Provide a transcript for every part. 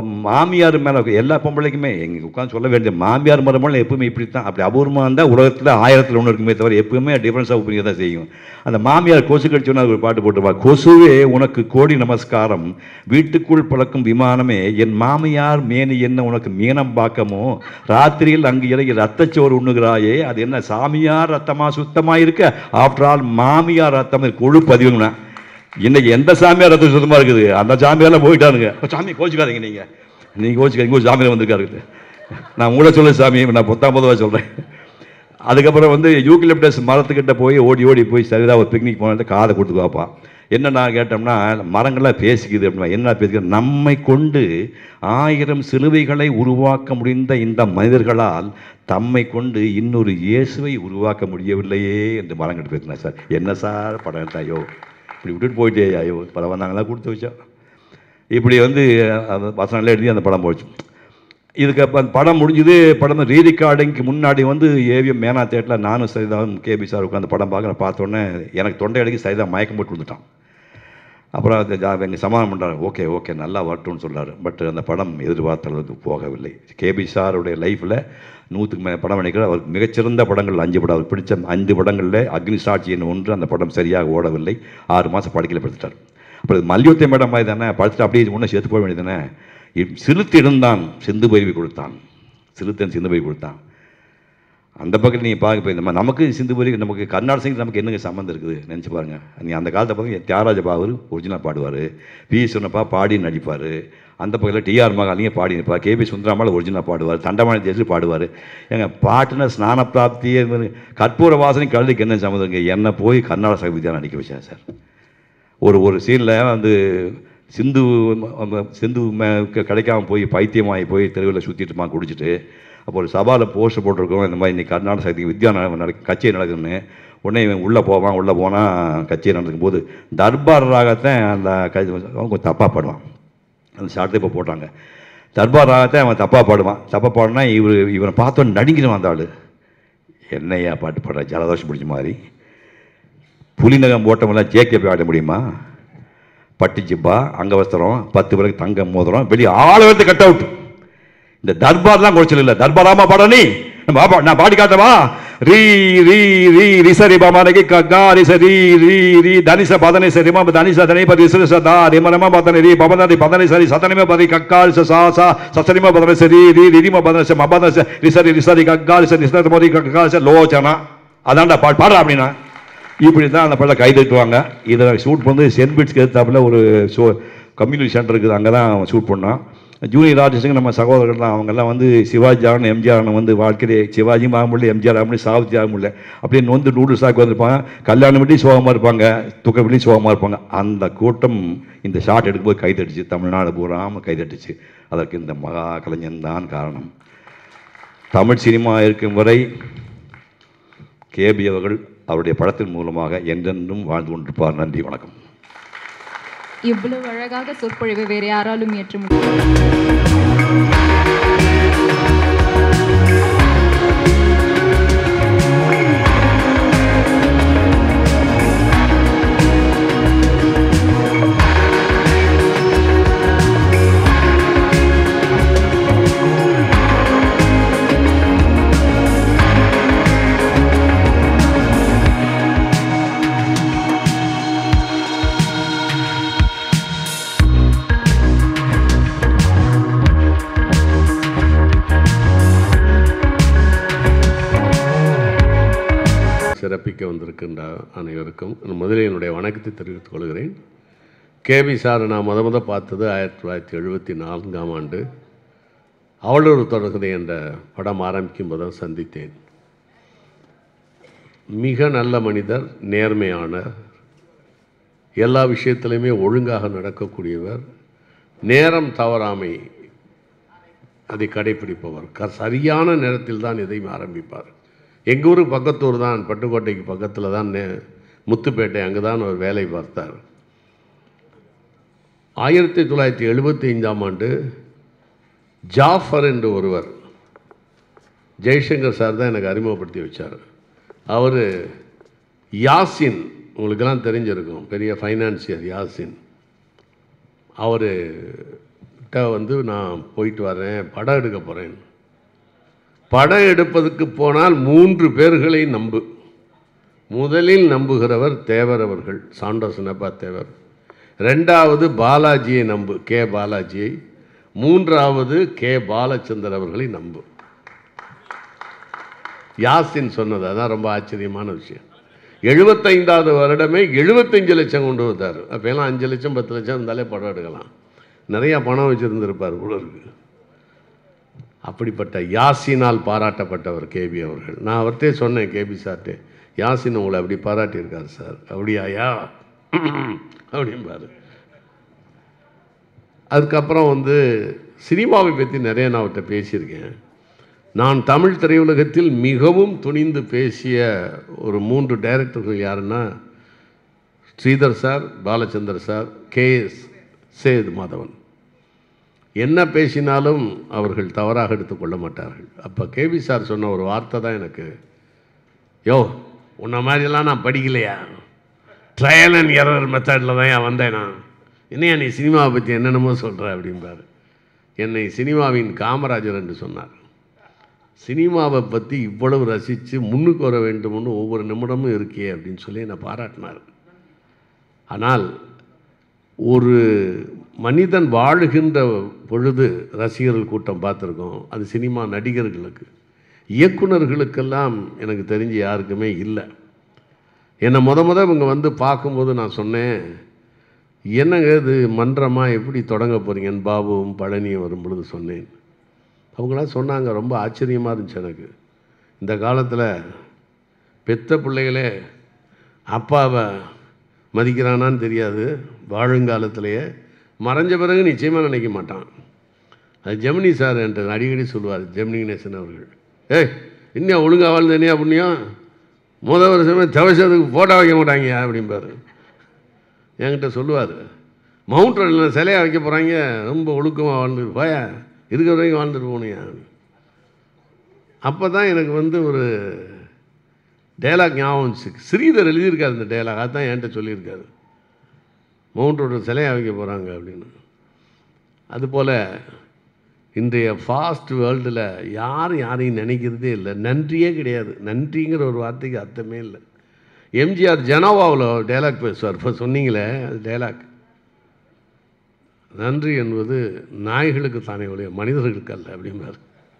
மாமியார் மேலே எல்லா பொம்பளைக்குமே எங்க உட்காந்து சொல்ல வேண்டிய மாமியார் மருமகள் எப்பவுமே இப்படி தான் அப்படி அபூர்வமாக இருந்தால் உலகத்தில் ஆயிரத்தில் ஒன்று இருக்குமே தவிர எப்பவுமே டிஃப்ரென்ஸ் ஆஃப் ஒப்பீனியன் தான் செய்யும் அந்த மாமியார் கொசு கடிச்சோன்னா ஒரு பாட்டு போட்டுருப்பா கொசுவே உனக்கு கோடி நமஸ்காரம் வீட்டுக்குள் பழக்கும் விமானமே என் மாமியார் மேனி என்ன உனக்கு மீனம் பாக்கமோ ராத்திரியில் அங்கு இறங்கி ரத்தச்சோறு உண்ணுகிறாயே அது என்ன சாமியார் ரத்தமா சுத்தமா இருக்க ஆஃப்டர் ஆல் மாமியார் ரத்தம் கொழு பதிவுங்கண்ணா இன்னைக்கு எந்த சாமியார் ரத்தம் சுத்தமா இருக்குது அந்த சாமியாரெல்லாம் போயிட்டானுங்க அப்ப சாமி கோச்சுக்காதீங்க நீங்க நீங்க கோச்சுக்காதீங்க ஒரு சாமியார் வந்திருக்காரு நான் உங்களை சொல்ல சாமி நான் பொத்தாம் பொதுவாக சொல்றேன் அதுக்கப்புறம் வந்து யூக்கிலிப்டஸ் மரத்துக்கிட்ட போய் ஓடி ஓடி போய் சரிதாக ஒரு பிக்னிக் போனது காதை கொடுத்து பார்ப்பான் என்ன நான் கேட்டோம்னா மரங்கள்லாம் பேசிக்குது அப்படின்னா என்ன பேசிக்குது நம்மை கொண்டு ஆயிரம் சிலுவைகளை உருவாக்க முடிந்த இந்த மனிதர்களால் தம்மை கொண்டு இன்னொரு இயேசுவை உருவாக்க முடியவில்லையே என்று மரங்கிட்ட பேசினேன் சார் என்ன சார் படம் எடுத்தா, ஐயோ இப்படி விட்டுட்டு போயிட்டே ஐயோ படம் வந்தாங்களா கொடுத்து வச்சோம் இப்படி வந்து அந்த வசனம்லாம் எழுதி அந்த படம் போச்சு இதுக்கு அப்போ அந்த படம் முடிஞ்சுது படம் ரீ ரெக்கார்டிங்க்கு முன்னாடி வந்து ஏவிஎம் மேனா தேட்டரில் நானும் சரிதான் கேபி சார் உட்காந்து படம் பார்க்குறேன் பார்த்தோன்னே எனக்கு தொண்டை அடிக்கி சரிதான் மயக்கம் போட்டு விழுந்துட்டான் அப்புறம் அந்த ஜா எங்கள் சமாதானம் பண்ணுறாரு ஓகே ஓகே நல்லா வரட்டும்னு சொல்றாரு பட் அந்த படம் எதிர்பார்த்த அளவுக்கு போகவில்லை கேபி சாருடைய லைஃப்பில் நூற்றுக்கு மேலே படம் நினைக்கிற அவருக்கு மிகச்சிறந்த படங்கள் அஞ்சு படம் அவர் பிடிச்ச அஞ்சு படங்களில் அக்னி சாட்சி என்ன ஒன்று அந்த படம் சரியாக ஓடவில்லை ஆறு மாதம் படுக்கையில் படுத்துட்டார் அப்புறம் இது மல்யுத்த மேடம் மாதிரி தானே படுத்துட்டு அப்படியே ஒன்றும் சேர்த்து போக வேண்டியது தானே சிறுத்திருந்தான் சிந்து பைவி கொடுத்தான் சிறுத்தன் சிந்து பைவி கொடுத்தான் அந்த பக்கத்தில் நீங்கள் பார்க்க போய் நம்ம நமக்கு சிந்து பைவி நமக்கு கர்நாடக சங்கீதம் நமக்கு என்னங்க சம்மந்தம் இருக்குது நினச்சி பாருங்க நீ அந்த காலத்தை பார்த்து தியாகராஜ பாவர் ஒரிஜினல் பாடுவார் பி சொன்னப்பா பாடி நடிப்பார் அந்த பக்கத்தில் டிஆர் மகாலிங்க பாடி நிற்பார் கேபி சுந்தராமல் ஒரிஜினல் பாடுவார் தண்டமான தேசி பாடுவார் எங்க பாட்டுனா ஸ்நான பிராப்தி இது மாதிரி கற்பூர வாசனை கழுதுக்கு என்ன சம்மந்தங்க என்னை போய் கர்நாடக சங்கீதம் நடிக்க வச்சேன் சார் ஒரு ஒரு சீனில் வந்து சிந்து ம- ம- சிந்து ம- க- கிடைக்காம போய் பைத்தியமாகி போய் தெருவில் சுற்றிட்டு இருப்பான் குடிச்சிட்டு அப்போ ஒரு சபாவில் போஸ்டர் போட்டிருக்கோம் இந்த மாதிரி இன்னைக்கு கர்நாடக சக்தி வித்யா நட- நடக்க கச்சேரி நடக்குதுன்னு உடனே இவன் உள்ளே போவான் உள்ளே போனால் கச்சேரி நடக்கும் போது தர்பார் ராகத்தை அந்த க அவன் கொஞ்சம் தப்பாக பாடுவான் அந்த ஷார்ட்டை இப்போ போட்டாங்க தர்பார் ராகத்தை அவன் தப்பாக பாடுவான் தப்பாக பாடினா இவர் இவனை பார்த்தோன்னு நடுங்கிடுவான் அந்த ஆள் என்னையா பாட்டு பாடுற ஜலதோஷம் பிடிச்ச மாதிரி புலிநகம் போட்டவங்களாம் ஜேகே போய் ஆட முடியுமா பட்டு ஜிப்பா அங்கவஸ்திரம் பத்து பேருக்கு தங்க மோதிரம் வெளியே ஆள வந்து கட் அவுட் இந்த தர்பார்லாம் குறைச்சல் இல்லை தர்பாராமா பாட நீ நம்ம பாப்பா, நான் பாடி காட்டவா ரீ ரீ ரீ ரிசரி பாமானகி ககா ரிசரி ரீ ரீ தனிச பதனி சரி மா தனிச தனி பதி சிறு சதா ரிமனம பதனி ரீ பவனதி பதனி சரி சதனிம பதி கக்கால் ச சா சா சசனிம பதனி சரி ரீ ரிரிம பதனி ச மபத ச ரிசரி ரிசரி கக்கால் ச ரிசரி மோதி கக்கால் ச லோச்சனா அதான்டா பாடு பாடுறா அப்படின்னா இப்படி தான் அந்த படம் கைதட்டுவாங்க இதை ஷூட் பண்ணி சென்ட் பீட்ஸ்க்கு எதிர்த்தாப்புல ஒரு ஷோ கம்யூனிட்டி சென்டர் இருக்குது அங்கே தான் ஷூட் பண்ணோம் ஜூனியர் ஆர்டிஸ்ட்டுங்க நம்ம சகோதரர்கள் தான் அவங்கெல்லாம் வந்து சிவாஜி ஆகணும் எம்ஜிஆர் ஆகணும் வந்து வாழ்க்கையிலே சிவாஜியும் ஆக முடியல எம்ஜிஆர் ஆக முடியல சாவித்ரி ஆக முடியல அப்படின்னு வந்து நூடுல்ஸ் ஆக்கி வந்திருப்பாங்க கல்யாணம் பண்ணி சோகமாக இருப்பாங்க துக்கம் பண்ணி சோகமாக இருப்பாங்க அந்த கூட்டம் இந்த ஷாட் எடுக்கும்போது கைதட்டுச்சு தமிழ்நாடு பூராம கைதட்டுச்சு அதற்கு இந்த மகா கலைஞன் தான் காரணம் தமிழ் சினிமா இருக்கும் வரை கேபி அவர்கள் அவருடைய படத்தின் மூலமாக என்றென்றும் வாழ்ந்து கொண்டிருப்பார் நன்றி வணக்கம் இவ்வளவு அழகாக சொற்பொழிவை வேறு யாராலும் ஏற்ற முடியும் சிறப்பிக்க வந்திருக்கின்ற அனைவருக்கும் முதலில் என்னுடைய வணக்கத்தை தெரிவித்துக் கொள்கிறேன் கேபி சார் நான் முத முத பார்த்தது ஆயிரத்தி தொள்ளாயிரத்தி எழுபத்தி நான்காம் ஆண்டு அவளொரு தொடர்கதை என்ற படம் ஆரம்பிக்கும் போது தான் சந்தித்தேன் மிக நல்ல மனிதர் நேர்மையானவர் எல்லா விஷயத்திலையுமே ஒழுங்காக நடக்கக்கூடியவர் நேரம் தவறாமை அதை கடைப்பிடிப்பவர் க சரியான நேரத்தில் தான் எதையும் ஆரம்பிப்பார் எங்கள் ஊருக்கு பக்கத்தூர் தான் பட்டுக்கோட்டைக்கு பக்கத்தில் தான் நே முத்துப்பேட்டை அங்கே தான் அவர் வேலை பார்த்தார் ஆயிரத்தி தொள்ளாயிரத்தி எழுபத்தி ஐந்தாம் ஆண்டு ஜாஃபர் என்று ஒருவர் ஜெய்சங்கர் சார் தான் எனக்கு அறிமுகப்படுத்தி வச்சார் அவர் யாசின் உங்களுக்கெல்லாம் தெரிஞ்சிருக்கும் பெரிய ஃபைனான்சியர் யாசின் அவர் கிட்ட வந்து நான் போயிட்டு வரேன் படம் எடுக்க போகிறேன் படம் எடுப்பதற்கு போனால் மூன்று பேர்களை நம்பு முதலில் நம்புகிறவர் தேவர் அவர்கள் சாண்டோசனப்பா தேவர் ரெண்டாவது பாலாஜியை நம்பு கே பாலாஜியை மூன்றாவது கே பாலச்சந்தர் அவர்களை நம்பு யாசின் சொன்னது அதான் ரொம்ப ஆச்சரியமான விஷயம் எழுபத்தைந்தாவது வருடமே எழுபத்தஞ்சு லட்சம் கொண்டு வந்தார் அப்போலாம் அஞ்சு லட்சம் பத்து லட்சம் இருந்தாலே படம் எடுக்கலாம் நிறையா பணம் வச்சுருந்துருப்பார் உலருக்கு அப்படிப்பட்ட யாசினால் பாராட்டப்பட்டவர் கேபி அவர்கள் நான் அவர்கிட்டே சொன்னேன் கேபி சார்ட்டே யாசின் உங்களை அப்படி பாராட்டியிருக்கார் சார் அப்படியாயா அப்படிம்பாரு அதுக்கப்புறம் வந்து சினிமாவை பற்றி நிறைய நான் அவர்கிட்ட பேசியிருக்கேன் நான் தமிழ் திரையுலகத்தில் மிகவும் துணிந்து பேசிய ஒரு மூன்று டைரக்டர்கள் யாருன்னா Sridhar sir Balachander sir K S Sethu Madhavan என்ன பேசினாலும் அவர்கள் தவறாக எடுத்துக்கொள்ள மாட்டார்கள் அப்போ கேபி சார் சொன்ன ஒரு வார்த்தை தான் எனக்கு யோ உன்ன மாதிரியெல்லாம் நான் படிக்கலையா ட்ரையல் அண்ட் எரர் மெத்தடில் தான் ஏன் வந்தேன் நான் என்னையா நீ சினிமாவை பற்றி என்னென்னமோ சொல்கிற அப்படிம்பாரு என்னை சினிமாவின் காமராஜர் என்று சொன்னார் சினிமாவை பற்றி இவ்வளவு ரசித்து முன்னுக்கு வர வேண்டும்னு ஒவ்வொரு நிமிடமும் இருக்கே அப்படின்னு சொல்லி என்னை பாராட்டினார் ஆனால் ஒரு மனிதன் வாழுகின்ற பொழுது ரசிகர்கள் கூட்டம் பார்த்துருக்கோம் அது சினிமா நடிகர்களுக்கு இயக்குனர்களுக்கெல்லாம் எனக்கு தெரிஞ்சு யாருக்குமே இல்லை என்னை முத முத இவங்க வந்து பார்க்கும்போது நான் சொன்னேன் என்னங்க இது மன்றமா எப்படி தொடங்க போகிறீங்கன்னு பாபுவும் பழனியும் வரும் பொழுது சொன்னேன் அவங்களாம் சொன்னாங்க ரொம்ப ஆச்சரியமாக இருந்துச்சு எனக்கு இந்த காலத்தில் பெத்த பிள்ளைகளே அப்பாவை மதிக்கிறானான்னு தெரியாது வாழுங்காலத்திலேயே மறைஞ்ச பிறகு நிச்சயமாக நினைக்க மாட்டான் அது ஜெமினி சார் என்கிட்ட அடிக்கடி சொல்லுவார் ஜெமினி கணேசன் அவர்கள் ஏய் இன்னும் ஒழுங்காக வாழ்ந்தேனியா புண்ணியம் முத வருஷமே தவசத்துக்கு ஃபோட்டோ வைக்க மாட்டாங்க அப்படிம்பாரு என்கிட்ட சொல்லுவார் மவுண்ட் ரோடில் சிலையாக வைக்க போகிறாங்க ரொம்ப ஒழுக்கமாக வாழ்ந்துட்டு போயா இருக்கிற வரைக்கும் வாழ்ந்துட்டு போனியா அப்போ தான் எனக்கு வந்து ஒரு டைலாக் ஞாபகம் வந்துச்சு ஸ்ரீதர் எழுதியிருக்காரு இந்த டைலாக் அதான் என்கிட்ட சொல்லியிருக்காரு மவுண்ட் ரோடு சிலையாக வைக்க போகிறாங்க அப்படின்னு அதுபோல் இன்றைய ஃபாஸ்ட் வேர்ல்டில் யாரும் யாரையும் நினைக்கிறதே இல்லை நன்றியே கிடையாது நன்றிங்கிற ஒரு வார்த்தைக்கு அர்த்தமே இல்லை எம்ஜிஆர் ஜனவாவில் டைலாக் பேசுவார் இப்போ சொன்னீங்களே அது டைலாக் நன்றி என்பது நாய்களுக்கு தானே ஒழிய மனிதர்களுக்கு அல்ல அப்படிம்பார்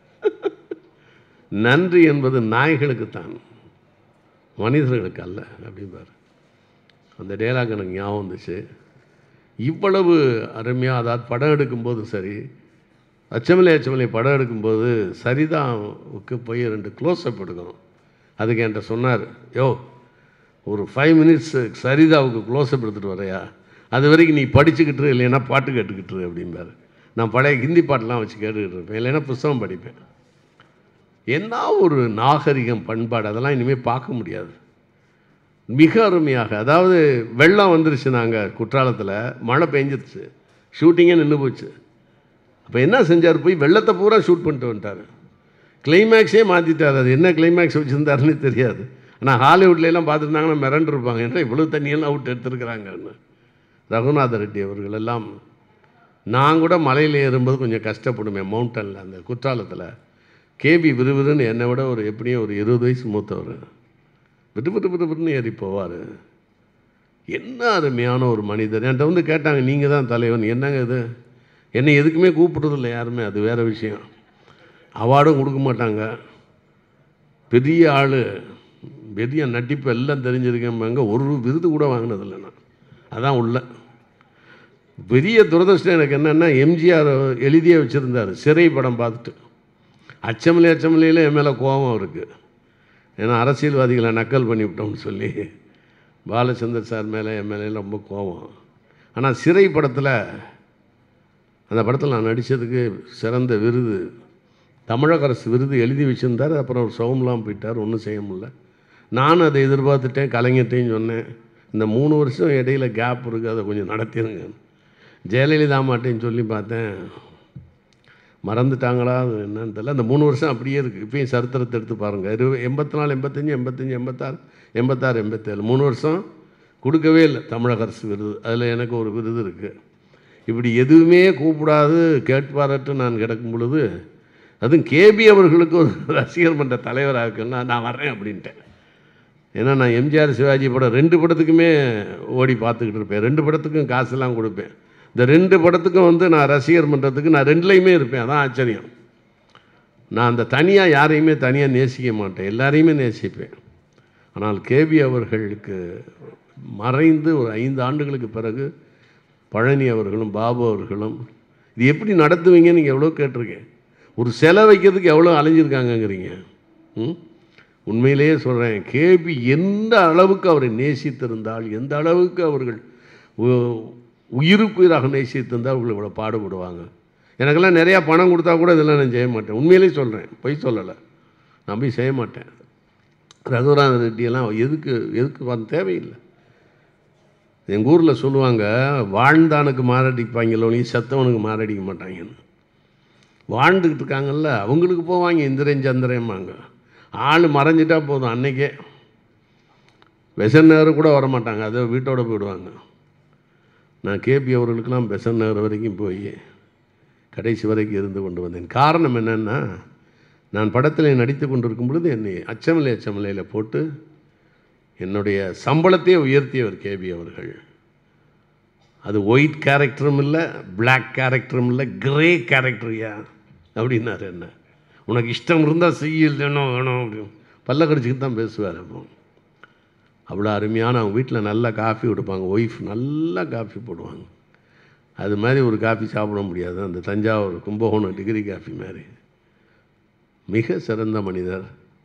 நன்றி என்பது நாய்களுக்கு தான் மனிதர்களுக்கு அல்ல அப்படிம்பார் அந்த டைலாக் எனக்கு ஞாபகம் வந்துச்சு இவ்வளவு அருமையாக அதாவது படம் எடுக்கும்போது சரி அச்சமலை அச்சமலை படம் எடுக்கும்போது சரிதாவுக்கு போய் ரெண்டு க்ளோஸ்அப் எடுக்கணும் அதுக்கு என்கிட்ட சொன்னார் யோ ஒரு ஃபைவ் மினிட்ஸ் சரிதாவுக்கு க்ளோஸ்அப் எடுத்துகிட்டு வரையா அது வரைக்கும் நீ படிச்சுக்கிட்டு இரு, இல்லைன்னா பாட்டு கேட்டுக்கிட்டு இரு அப்படிம்பாரு நான் பழைய ஹிந்தி பாட்டெலாம் வச்சு கேட்டுக்கிட்டு இருப்பேன் இல்லைன்னா புஸ்தகம் படிப்பேன் என்ன ஒரு நாகரிகம் பண்பாடு அதெல்லாம் இனிமேல் பார்க்க முடியாது மிக அருமையாக அதாவது வெள்ளம் வந்துருச்சு நாங்கள் குற்றாலத்தில் மழை பெஞ்சிருச்சு ஷூட்டிங்கே நின்று போச்சு அப்போ என்ன செஞ்சார் போய் வெள்ளத்தை பூரா ஷூட் பண்ணிட்டு வந்துட்டார் கிளைமேக்ஸே மாற்றிட்டார் அது என்ன கிளைமேக்ஸ் வச்சுருந்தாருன்னு தெரியாது ஆனால் ஹாலிவுட்லாம் பார்த்துருந்தாங்கன்னா மிரண்டு இருப்பாங்க ஏன்னா இவ்வளோ தண்ணியெல்லாம் அவுட் எடுத்துருக்குறாங்கன்னு ரகுநாத ரெட்டி அவர்கள் எல்லாம் நான் கூட மலையில் ஏறும்போது கொஞ்சம் கஷ்டப்படுவேன் மவுண்டனில் அந்த குற்றாலத்தில் கேபி விறுவிறுன்னு என்னை விட ஒரு எப்படியும் ஒரு இருபது வயசு மூத்தவர் விட்டு விட்டு விட்டு விட்டுன்னு ஏறி போவார் என்ன அருமையான ஒரு மனிதர் என்கிட்ட வந்து கேட்டாங்க நீங்கள் தான் தலைவன் என்னங்க இது என்னை எதுக்குமே கூப்பிடுறதில்ல யாருமே அது வேறு விஷயம் அவார்டும் கொடுக்க மாட்டாங்க பெரிய ஆள் பெரிய நட்டிப்பு எல்லாம் தெரிஞ்சிருக்கேன் ஒரு விருது கூட வாங்கினதில்லை நான் அதான் உள்ள பெரிய துரதிருஷ்டம் எனக்கு என்னென்னா எம்ஜிஆர் எழுதியே வச்சுருந்தார் சிறை படம் பார்த்துட்டு அச்சமலை அச்சமலையில் என் மேலே கோபம் இருக்குது ஏன்னா அரசியல்வாதிகளை நக்கல் பண்ணிவிட்டோம்னு சொல்லி பாலச்சந்தர் சார் மேலே என் மேலே ரொம்ப கோபம் ஆனால் சிறை படத்தில் அந்த படத்தில் நான் நடித்ததுக்கு சிறந்த விருது தமிழக அரசு விருது எழுதி வச்சுருந்தார் அப்புறம் அவர் சவும்லாம் போயிட்டார் ஒன்றும் செய்ய முடியல நானும் அதை எதிர்பார்த்துட்டேன் கலைஞர்ட்டையும் சொன்னேன் இந்த மூணு வருஷம் இடையில கேப் இருக்குது அதை கொஞ்சம் நடத்திடுங்க ஜெயலலிதா மாட்டேன்னு சொல்லி பார்த்தேன் மறந்துட்டாங்களா அது என்னன்னு தெரியல அந்த மூணு வருஷம் அப்படியே இருக்குது இப்பயும் சரித்திரத்தை எடுத்து பாருங்கள் இரு எண்பத்தி நாலு எண்பத்தஞ்சு எண்பத்தஞ்சு எண்பத்தாறு எண்பத்தாறு எண்பத்தேழு மூணு வருஷம் கொடுக்கவே இல்லை தமிழக அரசு விருது அதில் எனக்கு ஒரு விருது இருக்குது இப்படி எதுவுமே கூப்பிடாது கேட்பாரற்று நான் கிடக்கும் பொழுது அதுவும் கேபி அவர்களுக்கு ஒரு ரசிகர் மன்ற தலைவராக இருக்குன்னா நான் வர்றேன் அப்படின்ட்டேன் ஏன்னா நான் எம்ஜிஆர் சிவாஜி படம் ரெண்டு படத்துக்குமே ஓடி பார்த்துக்கிட்டு இருப்பேன் ரெண்டு படத்துக்கும் காசெல்லாம் கொடுப்பேன் இந்த ரெண்டு படத்துக்கும் வந்து நான் ரசிகர் மன்றத்துக்கு நான் ரெண்டுலேயுமே இருப்பேன் அதான் ஆச்சரியம் நான் அந்த தனியாக யாரையுமே தனியாக நேசிக்க மாட்டேன் எல்லாரையுமே நேசிப்பேன் ஆனால் கேபி அவர்களுக்கு மறைந்து ஒரு ஐந்து ஆண்டுகளுக்கு பிறகு பழனி அவர்களும் பாபு அவர்களும் இது எப்படி நடத்துவீங்கன்னு நீங்கள் எவ்வளோ கேட்டிருக்கேன் ஒரு சிலை வைக்கிறதுக்கு எவ்வளோ அலைஞ்சிருக்காங்கங்கிறீங்க ம் உண்மையிலேயே சொல்கிறேன் கேபி எந்த அளவுக்கு அவரை நேசித்திருந்தால் எந்த அளவுக்கு அவர்கள் உ- உயிருக்குயிராக நேசித்திருந்தால் அவர்கள் இவ்வளோ பாடுபடுவாங்க எனக்கெல்லாம் நிறையா பணம் கொடுத்தா கூட இதெல்லாம் நான் செய்ய மாட்டேன் உண்மையிலேயே சொல்கிறேன் பொய் சொல்லலை நான் போய் செய்ய மாட்டேன் ரகுராம் ரெட்டியெல்லாம் எதுக்கு எதுக்கு வந்து தேவையில்லை எங்கள் ஊரில் சொல்லுவாங்க வாழ்ந்தானுக்கு மாரடிப்பாங்களோ நீ செத்தவனுக்கு மாரடிக்க மாட்டாங்கன்னு வாழ்ந்துக்கிட்டு இருக்காங்கல்ல அவங்களுக்கு போவாங்க இந்திரன் சந்திரம்பாங்க ஆள் மறைஞ்சிட்டா போதும் அன்னைக்கே பெசன் நகர் கூட வர மாட்டாங்க அதை வீட்டோட போயிடுவாங்க நான் கேபி அவர்களுக்கெல்லாம் பெசன் நகர் வரைக்கும் போய் கடைசி வரைக்கும் இருந்து கொண்டு வந்தேன் காரணம் என்னென்னா நான் படத்தில் நடித்து கொண்டிருக்கும் பொழுது என்னை அச்சமலை அச்சமலையில் போட்டு என்னுடைய சம்பளத்தையே உயர்த்தியவர் கேபி அவர்கள் அது ஒயிட் கேரக்டரும் இல்லை Black கேரக்டரும் இல்லை கிரே கேரக்டரியா அப்படின்னாரு என்ன உனக்கு இஷ்டம் இருந்தால் செய்ய இல்லைனோ வேணும் அப்படின்னு பல்ல கடிச்சிக்கிட்டு தான் பேசுவார் அப்போ அவ்வளோ அருமையான அவங்க வீட்டில் நல்லா காஃபி கொடுப்பாங்க ஒய்ஃப் நல்லா காஃபி போடுவாங்க அது மாதிரி ஒரு காஃபி சாப்பிட முடியாது அந்த தஞ்சாவூர் கும்பகோணம் டிகிரி காஃபி மாதிரி மிக சிறந்த மனிதர்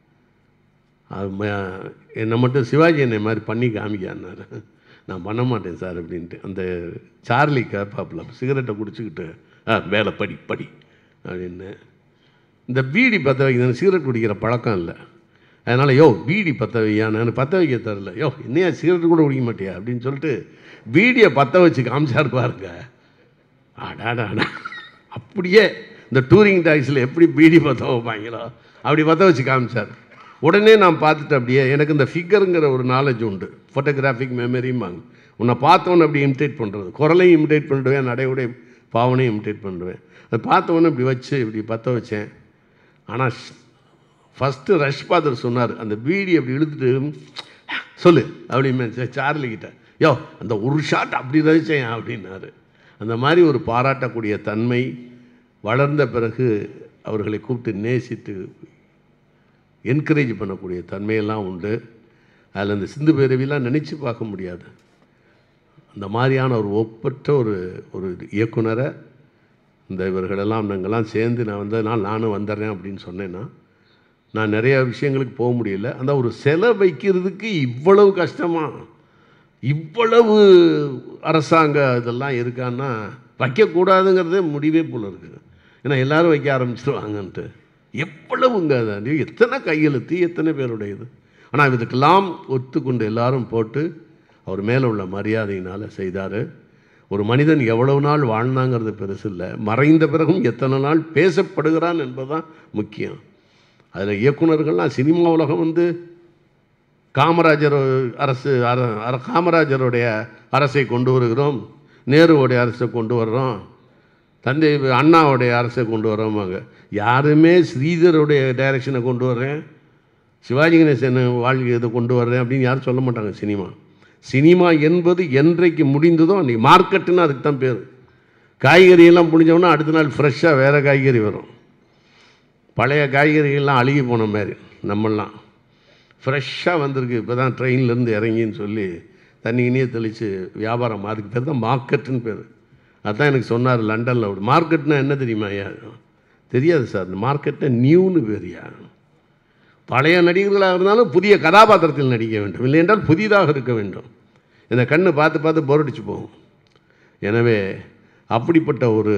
அது ம- என்னை மட்டும் சிவாஜி என்னை மாதிரி பண்ணி காமிக்கான்னாரு நான் பண்ண மாட்டேன் சார் அப்படின்ட்டு அந்த சார்லி கேப்பாப்பில் சிகரெட்டை குடிச்சிக்கிட்டு ஆ வேலை படி படி அப்படின்னு இந்த பீடி பற்ற வைக்கிறது சிகரெட் குடிக்கிற பழக்கம் இல்லை அதனால் யோ பீடி பற்ற வையா நான் பற்ற வைக்க தரல யோ என்னையா சிகரெட் கூட குடிக்க மாட்டியா அப்படின்னு சொல்லிட்டு பீடியை பற்ற வச்சு காமிச்சாரு பாருங்க அடாடாடா அப்படியே இந்த டூரிங் டாக்ஸில் எப்படி பீடி பற்ற வைப்பாங்களோ அப்படி பற்ற வச்சு காமிச்சார் உடனே நான் பார்த்துட்டு அப்படியே எனக்கு இந்த ஃபிகருங்கிற ஒரு நாலேஜ் உண்டு ஃபோட்டோகிராஃபிக் மெமரிம்பாங்க உன்னை பார்த்தவொன்னே அப்படி இமிட்டேட் பண்ணுறது குரலையும் இமிட்டேட் பண்ணிடுவேன் நடையுடைய பாவனையும் இமிட்டேட் பண்ணுவேன் அதை பார்த்தவொன்னே இப்படி வச்சு இப்படி பற்ற வச்சேன் ஆனால் ஃபஸ்ட்டு ரஷ் பாதர் சொன்னார் அந்த பீடி அப்படி இழுத்துட்டு சொல்லு அப்படின்னு சார்லி கிட்ட யோ அந்த ஒரு ஷாட் அப்படி ரசிச்சேன் அப்படின்னாரு அந்த மாதிரி ஒரு பாராட்டக்கூடிய தன்மை வளர்ந்த பிறகு அவர்களை கூப்பிட்டு நேசித்து என்கரேஜ் பண்ணக்கூடிய தன்மையெல்லாம் உண்டு அதில் அந்த சிந்து பேரவிலாம் நினச்சி பார்க்க முடியாது அந்த மாதிரியான ஒரு ஒப்பற்ற ஒரு ஒரு இயக்குனரை இந்த இவர்களெல்லாம் நாங்கள்லாம் சேர்ந்து நான் வந்ததுனால் நானும் வந்துடுறேன் அப்படின்னு சொன்னேன்னா நான் நிறைய விஷயங்களுக்கு போக முடியல அந்த ஒரு சிலை வைக்கிறதுக்கு இவ்வளவு கஷ்டமா இவ்வளவு அரசாங்க இதெல்லாம் இருக்கான்னா வைக்கக்கூடாதுங்கிறதே முடிவே போல இருக்குது ஏன்னா எல்லாரும் வைக்க ஆரம்பிச்சிருவாங்கன்ட்டு எவ்வளவுங்க அது எத்தனை கையெழுத்து எத்தனை பேருடையது ஆனால் இதுக்கெல்லாம் ஒத்துக்கொண்டு எல்லாரும் போட்டு அவர் மேலே உள்ள மரியாதையினால் செய்தார் ஒரு மனிதன் எவ்வளவு நாள் வாழ்ந்தாங்கிறது பெருசு இல்லை மறைந்த பிறகும் எத்தனை நாள் பேசப்படுகிறான் என்பதுதான் முக்கியம் அதில் இயக்குனர்கள்லாம் சினிமா உலகம் வந்து காமராஜர் அரசு அர அர- காமராஜருடைய அரசை கொண்டு வருகிறோம் நேருவோடைய அரசை கொண்டு வர்றோம் தந்தை அண்ணாவுடைய அரசை கொண்டு வரோமாங்க யாருமே ஸ்ரீதருடைய டைரக்ஷனை கொண்டு வர்றேன் சிவாஜி கணேசன் வாழ்க்கை இதை கொண்டு வர்றேன் அப்படின்னு யாரும் சொல்ல மாட்டாங்க சினிமா சினிமா என்பது என்றைக்கு முடிந்ததோ அன்றைக்கி மார்க்கெட்டுன்னு அதுக்கு தான் பேர் காய்கறியெல்லாம் முடிஞ்சோன்னா அடுத்த நாள் ஃப்ரெஷ்ஷாக வேறு காய்கறி வரும் பழைய காய்கறிகள்லாம் அழுகி போன மாதிரி நம்மெல்லாம் ஃப்ரெஷ்ஷாக வந்திருக்கு இப்போ தான் ட்ரெயின்லேருந்து இறங்கின்னு சொல்லி தண்ணி கிண்ணியே தெளித்து வியாபாரம் அதுக்கு பேர் தான் மார்க்கெட்டுன்னு பேர் அதான் எனக்கு சொன்னார் லண்டனில் ஒரு மார்க்கெட்னா என்ன தெரியுமா ஐயா தெரியாது சார் இந்த மார்க்கெட்டை நியூன்னு பேரியா பழைய நடிகர்களாக இருந்தாலும் புதிய கதாபாத்திரத்தில் நடிக்க வேண்டும் இல்லை என்றால் புதிதாக இருக்க வேண்டும் இந்த கண்ணு பார்த்து பார்த்து போரடிச்சு போகும் எனவே அப்படிப்பட்ட ஒரு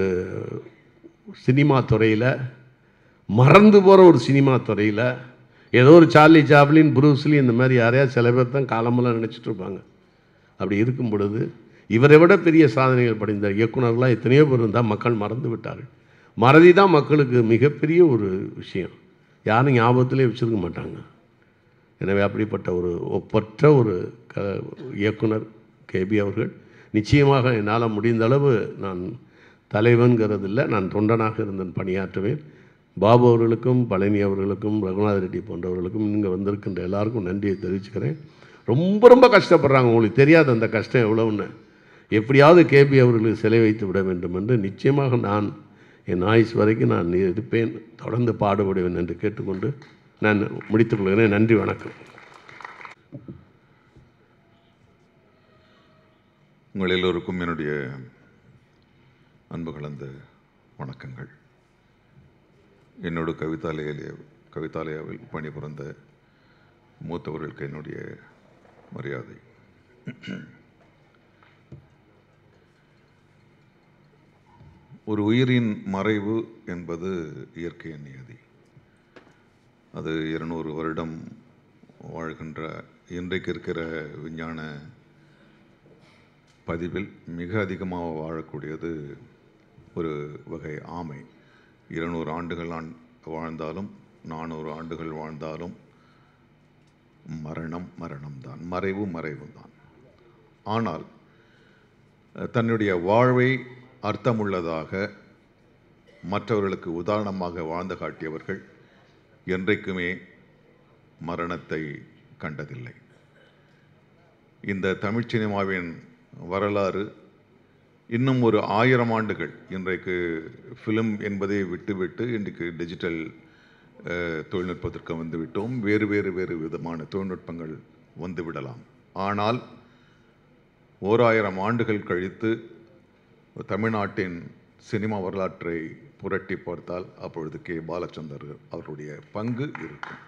சினிமா துறையில் மறந்து போகிற ஒரு சினிமா துறையில் ஏதோ ஒரு சார்லி சாப்ளின் புரூஸ்லி இந்த மாதிரி யாரையாவது சில பேர் தான் காலமெல்லாம் நினச்சிட்டு இருப்பாங்க அப்படி இருக்கும் பொழுது இவரை விட பெரிய சாதனைகள் படைந்த இயக்குனர்களாக எத்தனையோ பேர் இருந்தால் மக்கள் மறந்து விட்டார்கள் மறதி தான் மக்களுக்கு மிகப்பெரிய ஒரு விஷயம் யாரும் ஞாபகத்திலே வச்சுருக்க மாட்டாங்க எனவே அப்படிப்பட்ட ஒரு ஒப்பற்ற ஒரு க இயக்குனர் கேபி அவர்கள் நிச்சயமாக என்னால் முடிந்த அளவு நான் தலைவன்கிறதில்ல நான் தொண்டனாக இருந்தேன் பணியாற்றுவேன் பாபு அவர்களுக்கும் பழனி அவர்களுக்கும் ரகுநாத ரெட்டி போன்றவர்களுக்கும் இங்கே வந்திருக்கின்ற எல்லாருக்கும் நன்றியை தெரிவிச்சுக்கிறேன் ரொம்ப ரொம்ப கஷ்டப்படுறாங்க உங்களுக்கு தெரியாது அந்த கஷ்டம் எவ்வளோன்னு எப்படியாவது கேபி அவர்களுக்கு சிலை வைத்து விட வேண்டும் என்று நிச்சயமாக நான் என் ஆயுஸ் வரைக்கும் நான் இருப்பேன் தொடர்ந்து பாடுபடுவேன் என்று கேட்டுக்கொண்டு நான் முடித்துக் கொள்கிறேன் நன்றி வணக்கம் உங்கள் எல்லோருக்கும் என்னுடைய அன்பு கலந்த வணக்கங்கள் என்னோட கவிதாலய கவிதாலயாவில் பணிபுரிந்த மூத்தவர்களுக்கு என்னுடைய மரியாதை ஒரு உயிரின் மறைவு என்பது இயற்கையின் நியதி அது இருநூறு வருடம் வாழ்கின்ற இன்றைக்கு இருக்கிற விஞ்ஞான பதிவில் மிக அதிகமாக வாழக்கூடியது ஒரு வகை ஆமை இருநூறு ஆண்டுகள் ஆண் வாழ்ந்தாலும் நானூறு ஆண்டுகள் வாழ்ந்தாலும் மரணம் மரணம்தான் மறைவு மறைவு தான் ஆனால் அஹ், தன்னுடைய வாழ்வை அர்த்தமுள்ளதாக மற்றவர்களுக்கு உதாரணமாக வாழ்ந்து காட்டியவர்கள் என்றைக்குமே மரணத்தை கண்டதில்லை இந்த தமிழ் சினிமாவின் வரலாறு இன்னும் ஒரு ஆயிரம் ஆண்டுகள் இன்றைக்கு ஃபிலிம் என்பதை விட்டுவிட்டு இன்றைக்கு டிஜிட்டல் அஹ், தொழில்நுட்பத்திற்கு வந்து விட்டோம் வேறு வேறு வேறு விதமான தொழில்நுட்பங்கள் வந்து விடலாம் ஆனால் ஓராயிரம் ஆண்டுகள் கழித்து தமிழ்நாட்டின் சினிமா வரலாற்றை புரட்டி பார்த்தால் அப்பொழுது கே பாலச்சந்தர் அவருடைய பங்கு இருக்கும்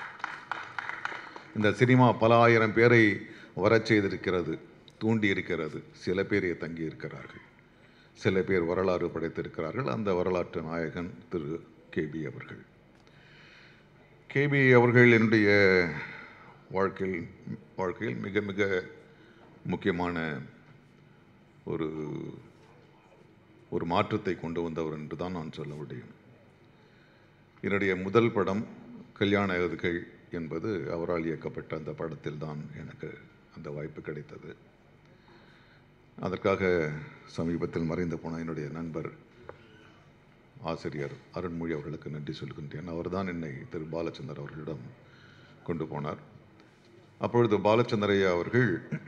இந்த சினிமா பல ஆயிரம் பேரை வரச் செய்திருக்கிறது தூண்டி இருக்கிறது சில பேர் தங்கி இருக்கிறார்கள் சில பேர் வரலாறு படைத்திருக்கிறார்கள் அந்த வரலாற்று நாயகன் திரு கேபி அவர்கள் கேபி அவர்கள் என்னுடைய வாழ்க்கையில் வாழ்க்கையில் மிக மிக முக்கியமான ஒரு ஒரு மாற்றத்தை கொண்டு வந்தவர் என்று தான் நான் சொல்ல முடியும் என்னுடைய முதல் படம் கல்யாண அகதிகள் என்பது அவரால் இயக்கப்பட்ட அந்த படத்தில் தான் எனக்கு அந்த வாய்ப்பு கிடைத்தது அதற்காக சமீபத்தில் மறைந்து போன என்னுடைய நண்பர் ஆசிரியர் அருண்மொழி அவர்களுக்கு நன்றி சொல்கின்றேன் அவர்தான் என்னை திரு பாலச்சந்தர் அவர்களிடம் கொண்டு போனார் அப்பொழுது பாலச்சந்திரையா அவர்கள்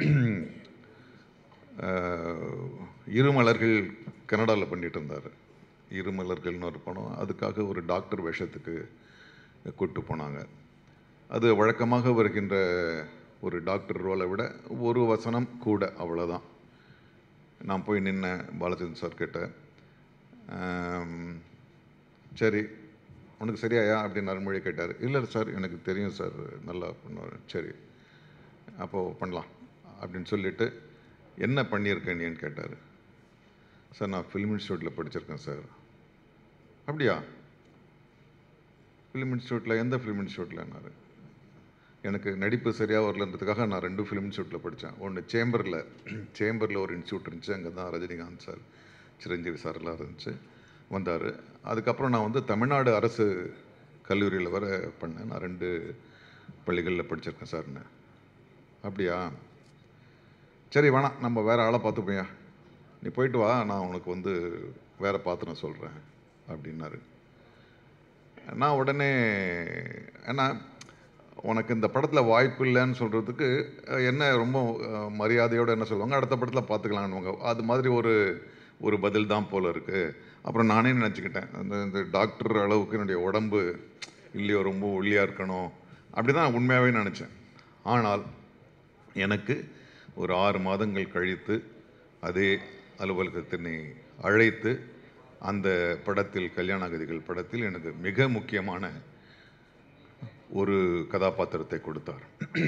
அஹ், இருமலர்கள் கனடாவில் பண்ணிட்டு இருந்தார் இருமலர்கள்னு ஒரு படம் அதுக்காக ஒரு டாக்டர் வேஷத்துக்கு கூட்டு போனாங்க அது வழக்கமாக வருகின்ற ஒரு டாக்டர் ரோலை விட ஒரு வசனம் கூட அவ்வளோதான் நான் போய் நின்னேன் பாலச்சந்திரன் சார் கிட்ட ஆம், சரி உனக்கு சரியாயா அப்படின்னு அருண்மொழி கேட்டார் இல்லை சார் எனக்கு தெரியும் சார் நல்லா பண்ணுவார் சரி அப்போது பண்ணலாம் அப்படின்னு சொல்லிட்டு என்ன பண்ணியிருக்கேன் நீன்னு கேட்டார் சார் நான் ஃபிலிம் இன்ஸ்டியூட்டில் படிச்சிருக்கேன் சார் அப்படியா ஃபிலிம் இன்ஸ்டியூட்டில் எந்த ஃபிலிம் இன்ஸ்டியூட்லன்னாரு எனக்கு நடிப்பு சரியாக வரலன்றதுக்காக நான் ரெண்டு ஃபிலிம் இன்ஸ்டியூட்டில் படித்தேன் ஒன்று சேம்பரில் சேம்பரில் ஒரு இன்ஸ்டியூட் இருந்துச்சு அங்கே தான் ரஜினிகாந்த் சார் சிரஞ்சீவி சார் எல்லாம் இருந்துச்சு வந்தார் அதுக்கப்புறம் நான் வந்து தமிழ்நாடு அரசு கல்லூரியில் வர பண்ணேன் நான் ரெண்டு பள்ளிகளில் படிச்சிருக்கேன் சார்னு அப்படியா சரி வேணாம் நம்ம வேறு ஆளை பார்த்துப்போயா நீ போயிட்டு வா நான் உனக்கு வந்து வேறு பார்த்து நான் சொல்கிறேன் அப்படின்னாரு நான் உடனே ஏன்னா உனக்கு இந்த படத்தில் வாய்ப்பு இல்லைன்னு சொல்கிறதுக்கு என்ன ரொம்ப அஹ், மரியாதையோடு என்ன சொல்லுவாங்க அடுத்த படத்தில் பார்த்துக்கலான்னுவாங்க அது மாதிரி ஒரு ஒரு பதில் தான் போல இருக்குது அப்புறம் நானே நினச்சிக்கிட்டேன் அந்த இந்த டாக்டர் அளவுக்கு என்னுடைய உடம்பு இல்லையோ ரொம்ப ஒல்லியாக இருக்கணும் அப்படி தான் உண்மையாகவே நினச்சேன் ஆனால் எனக்கு ஒரு ஆறு மாதங்கள் கழித்து அதே அலுவலகத்தினை அழைத்து அந்த படத்தில் கல்யாணாகதிகள் படத்தில் எனக்கு மிக முக்கியமான ஒரு கதாபாத்திரத்தை கொடுத்தார்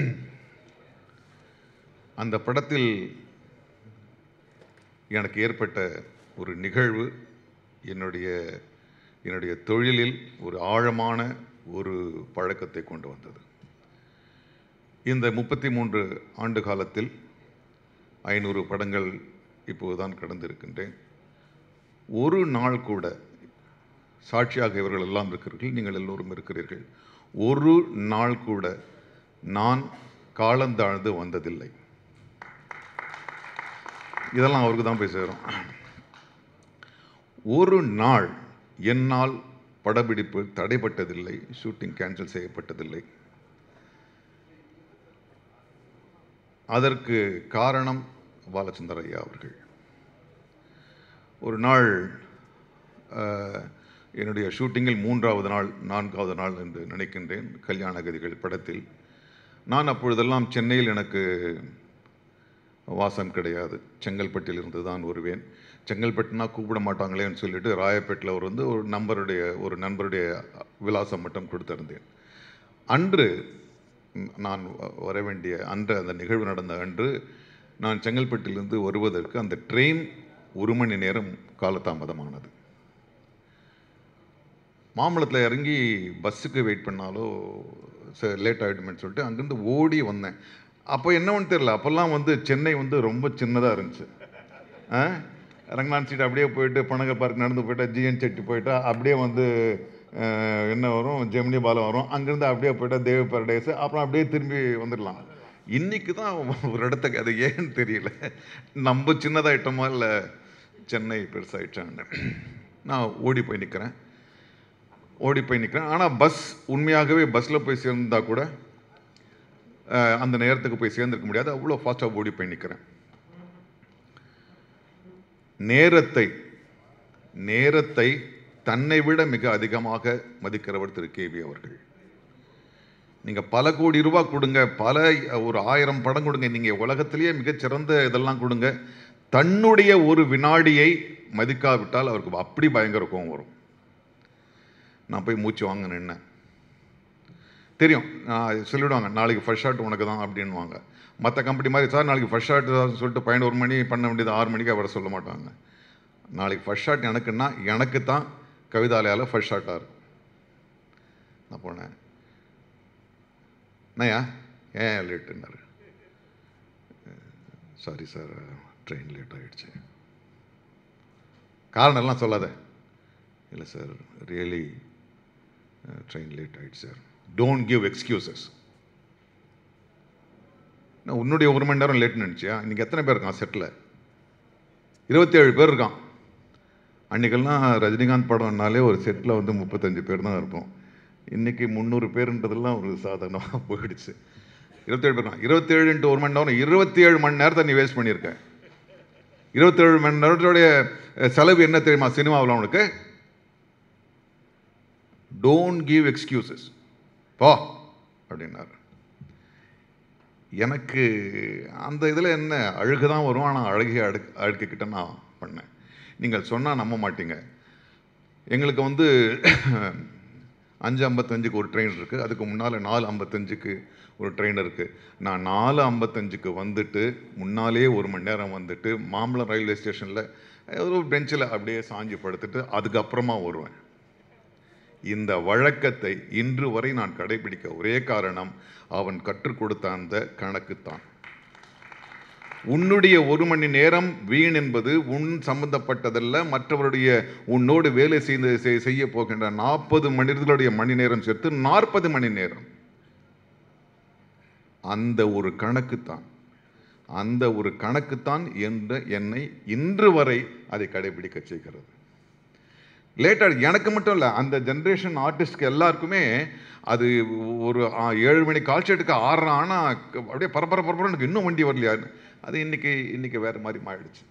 அந்த படத்தில் எனக்கு ஏற்பட்ட ஒரு நிகழ்வு என்னுடைய என்னுடைய தொழிலில் ஒரு ஆழமான ஒரு பழக்கத்தை கொண்டு வந்தது இந்த முப்பத்தி மூன்று ஆண்டு காலத்தில் ஐநூறு படங்கள் இப்போதுதான் கடந்திருக்கின்றேன் ஒரு நாள் கூட சாட்சியாக இவர்கள் எல்லாம் இருக்கிறீர்கள் நீங்கள் எல்லோரும் இருக்கிறீர்கள் ஒரு நாள் கூட நான் காலந்தாழ்ந்து வந்ததில்லை இதெல்லாம் அவருக்கு தான் போய் சேரும் ஒரு நாள் என்னால் படப்பிடிப்பு தடைப்பட்டதில்லை ஷூட்டிங் கேன்சல் செய்யப்பட்டதில்லை அதற்கு காரணம் பாலச்சந்தர் ஐயா அவர்கள் ஒரு நாள் அஹ், என்னுடைய ஷூட்டிங்கில் மூன்றாவது நாள் நான்காவது நாள் என்று நினைக்கின்றேன் கல்யாண கதிகள் படத்தில் நான் அப்பொழுதெல்லாம் சென்னையில் எனக்கு வாசம் கிடையாது செங்கல்பட்டில் இருந்து தான் வருவேன் செங்கல்பட்டுனா கூப்பிட மாட்டாங்களேன்னு சொல்லிட்டு ராயப்பேட்டில் ஒரு வந்து ஒரு நம்பருடைய ஒரு நண்பருடைய விலாசம் மட்டும் கொடுத்திருந்தேன் அன்று ம், நான் வ- வர வேண்டிய அன்று அந்த நிகழ்வு நடந்த அன்று நான் செங்கல்பட்டிலிருந்து வருவதற்கு அந்த ட்ரெயின் ஒரு மணி நேரம் காலதாமதமானது மாம்பழத்தில் இறங்கி பஸ்ஸுக்கு வெயிட் பண்ணாலோ லேட் ஆகிடுமேன்னு சொல்லிட்டு அங்கேருந்து ஓடி வந்தேன் அப்போ என்னவன்னு தெரியல அப்போல்லாம் வந்து சென்னை வந்து ரொம்ப சின்னதாக இருந்துச்சு ஆ ரங்கநாத் சீட் அப்படியே போயிட்டு பனக பார்க் நடந்து போயிட்டா ஜிஎன் செட்டி போயிட்டா அப்படியே வந்து அஹ், என்ன வரும் ஜெமினி பாலம் வரும் அங்கேருந்து அப்படியே போயிட்டா தேவ பரடேஸ் அப்புறம் அப்படியே திரும்பி வந்துடலாம் இன்னைக்கு தான் ஒரு இடத்துக்கு அது ஏன்னு தெரியல நம்ம சின்னதாயிட்டோமா இல்லை சென்னை பெருசாயிட்டான்னு நான் ஓடி போய் நிற்கிறேன் ஓடி போய் நிற்கிறேன் ஆனால் பஸ் உண்மையாகவே பஸ்ஸில் போய் சேர்ந்தா கூட அஹ், அந்த நேரத்துக்கு போய் சேர்ந்திருக்க முடியாது அவ்வளோ ஃபாஸ்ட்டாக ஓடி போய் நிற்கிறேன் நேரத்தை நேரத்தை தன்னை விட மிக அதிகமாக மதிக்கிறவர் திரு கேவி அவர்கள் நீங்கள் பல கோடி ரூபாய் கொடுங்க பல ஒரு ஆயிரம் படம் கொடுங்க நீங்கள் உலகத்திலேயே மிகச்சிறந்த இதெல்லாம் கொடுங்க தன்னுடைய ஒரு வினாடியை மதிக்காவிட்டால் அவருக்கு அப்படி பயங்கர கோவம் வரும் நான் போய் மூச்சு வாங்க நின்னேன் தெரியும் நான் சொல்லிவிடுவாங்க நாளைக்கு ஃபர்ஸ்ட் ஷாட் உனக்கு தான் அப்படின்வாங்க மற்ற கம்பெனி மாதிரி சார் நாளைக்கு ஃபர்ஸ்ட் ஷாட் சொல்லிட்டு பதினோரு மணி பண்ண வேண்டியது ஆறு மணிக்கு வர சொல்ல மாட்டாங்க நாளைக்கு ஃபர்ஸ்ட் ஷாட் எனக்குன்னா எனக்கு தான் கவிதாலயால் ஃபர்ஸ்ட் ஷாட்டாக இருக்கும் நான் போனேன் என்னய்யா ஏன் லேட்டுன்னாரு சாரி சார் ட்ரெயின் லேட் ஆகிடுச்சு காரணம் எல்லாம் சொல்லாத இல்லை சார் ரியலி ட்ரெயின் லேட் ஆகிடுச்சு சார் டோன்ட் கிவ் எக்ஸ்கியூசஸ் நான் உன்னுடைய ஒரு மணி நேரம் லேட்னு நினச்சியா இன்றைக்கி எத்தனை பேர் இருக்கான் செட்டில் இருபத்தேழு பேர் இருக்கான் அன்றைக்கெல்லாம் ரஜினிகாந்த் படம்னாலே ஒரு செட்டில் வந்து முப்பத்தஞ்சு பேர் தான் இருப்போம் இன்றைக்கி முந்நூறு பேருன்றதெல்லாம் ஒரு சாதாரணமாக போயிடுச்சு இருபத்தேழு பேர் தான் இருபத்தேழு இன்ட்டு ஒரு மணி நேரம் இருபத்தி ஏழு மணி நேரத்தை நீ வேஸ்ட் பண்ணியிருக்க இருபத்தேழு மணி நேரத்தோடைய அஹ், செலவு என்ன தெரியுமா சினிமாவில் உனக்கு டோன்ட் கிவ் எக்ஸ்கியூசஸ் போ அப்படின்னாரு எனக்கு அந்த இதில் என்ன அழுகு தான் வரும் ஆனால் அழுகிய அடு அழுக்கிக்கிட்ட நான் பண்ணேன் நீங்கள் சொன்னால் நம்ப மாட்டீங்க எங்களுக்கு வந்து அஞ்சு ஐம்பத்தஞ்சுக்கு ஒரு ட்ரெயின் இருக்குது அதுக்கு முன்னால் நாலு ஐம்பத்தஞ்சுக்கு ஒரு ட்ரெயின் இருக்குது நான் நாலு ஐம்பத்தஞ்சுக்கு வந்துட்டு முன்னாலே ஒரு மணி நேரம் வந்துட்டு மாம்பழம் ரயில்வே ஸ்டேஷனில் ஒரு பெஞ்சில் அப்படியே சாஞ்சி படுத்துட்டு அதுக்கப்புறமா வருவேன் இந்த வழக்கத்தை இன்று வரை நான் கடைபிடிக்க ஒரே காரணம் அவன் கற்றுக் கொடுத்த அந்த கணக்குத்தான் உன்னுடைய ஒரு மணி நேரம் வீண் என்பது உன் சம்பந்தப்பட்டதல்ல மற்றவருடைய உன்னோடு வேலை செய்து செய்- செய்ய போகின்ற நாற்பது மனிதர்களுடைய மணி நேரம் சேர்த்து நாற்பது மணி நேரம் அந்த ஒரு கணக்குத்தான் அந்த ஒரு கணக்குத்தான் என்ற என்னை இன்று வரை அதை கடைபிடிக்க செய்கிறது லேட்டாக எனக்கு மட்டும் இல்லை அந்த ஜென்ரேஷன் ஆர்டிஸ்ட்க்கு எல்லாருக்குமே அது ஒரு ஆ, ஏழு மணி கால் ஷீட்டுக்கு ஆறரை ஆனால் அப்படியே பரபர பரபர எனக்கு இன்னும் வண்டி வரலையா அது இன்னைக்கு இன்னைக்கு வேற மாதிரி மாறிடுச்சு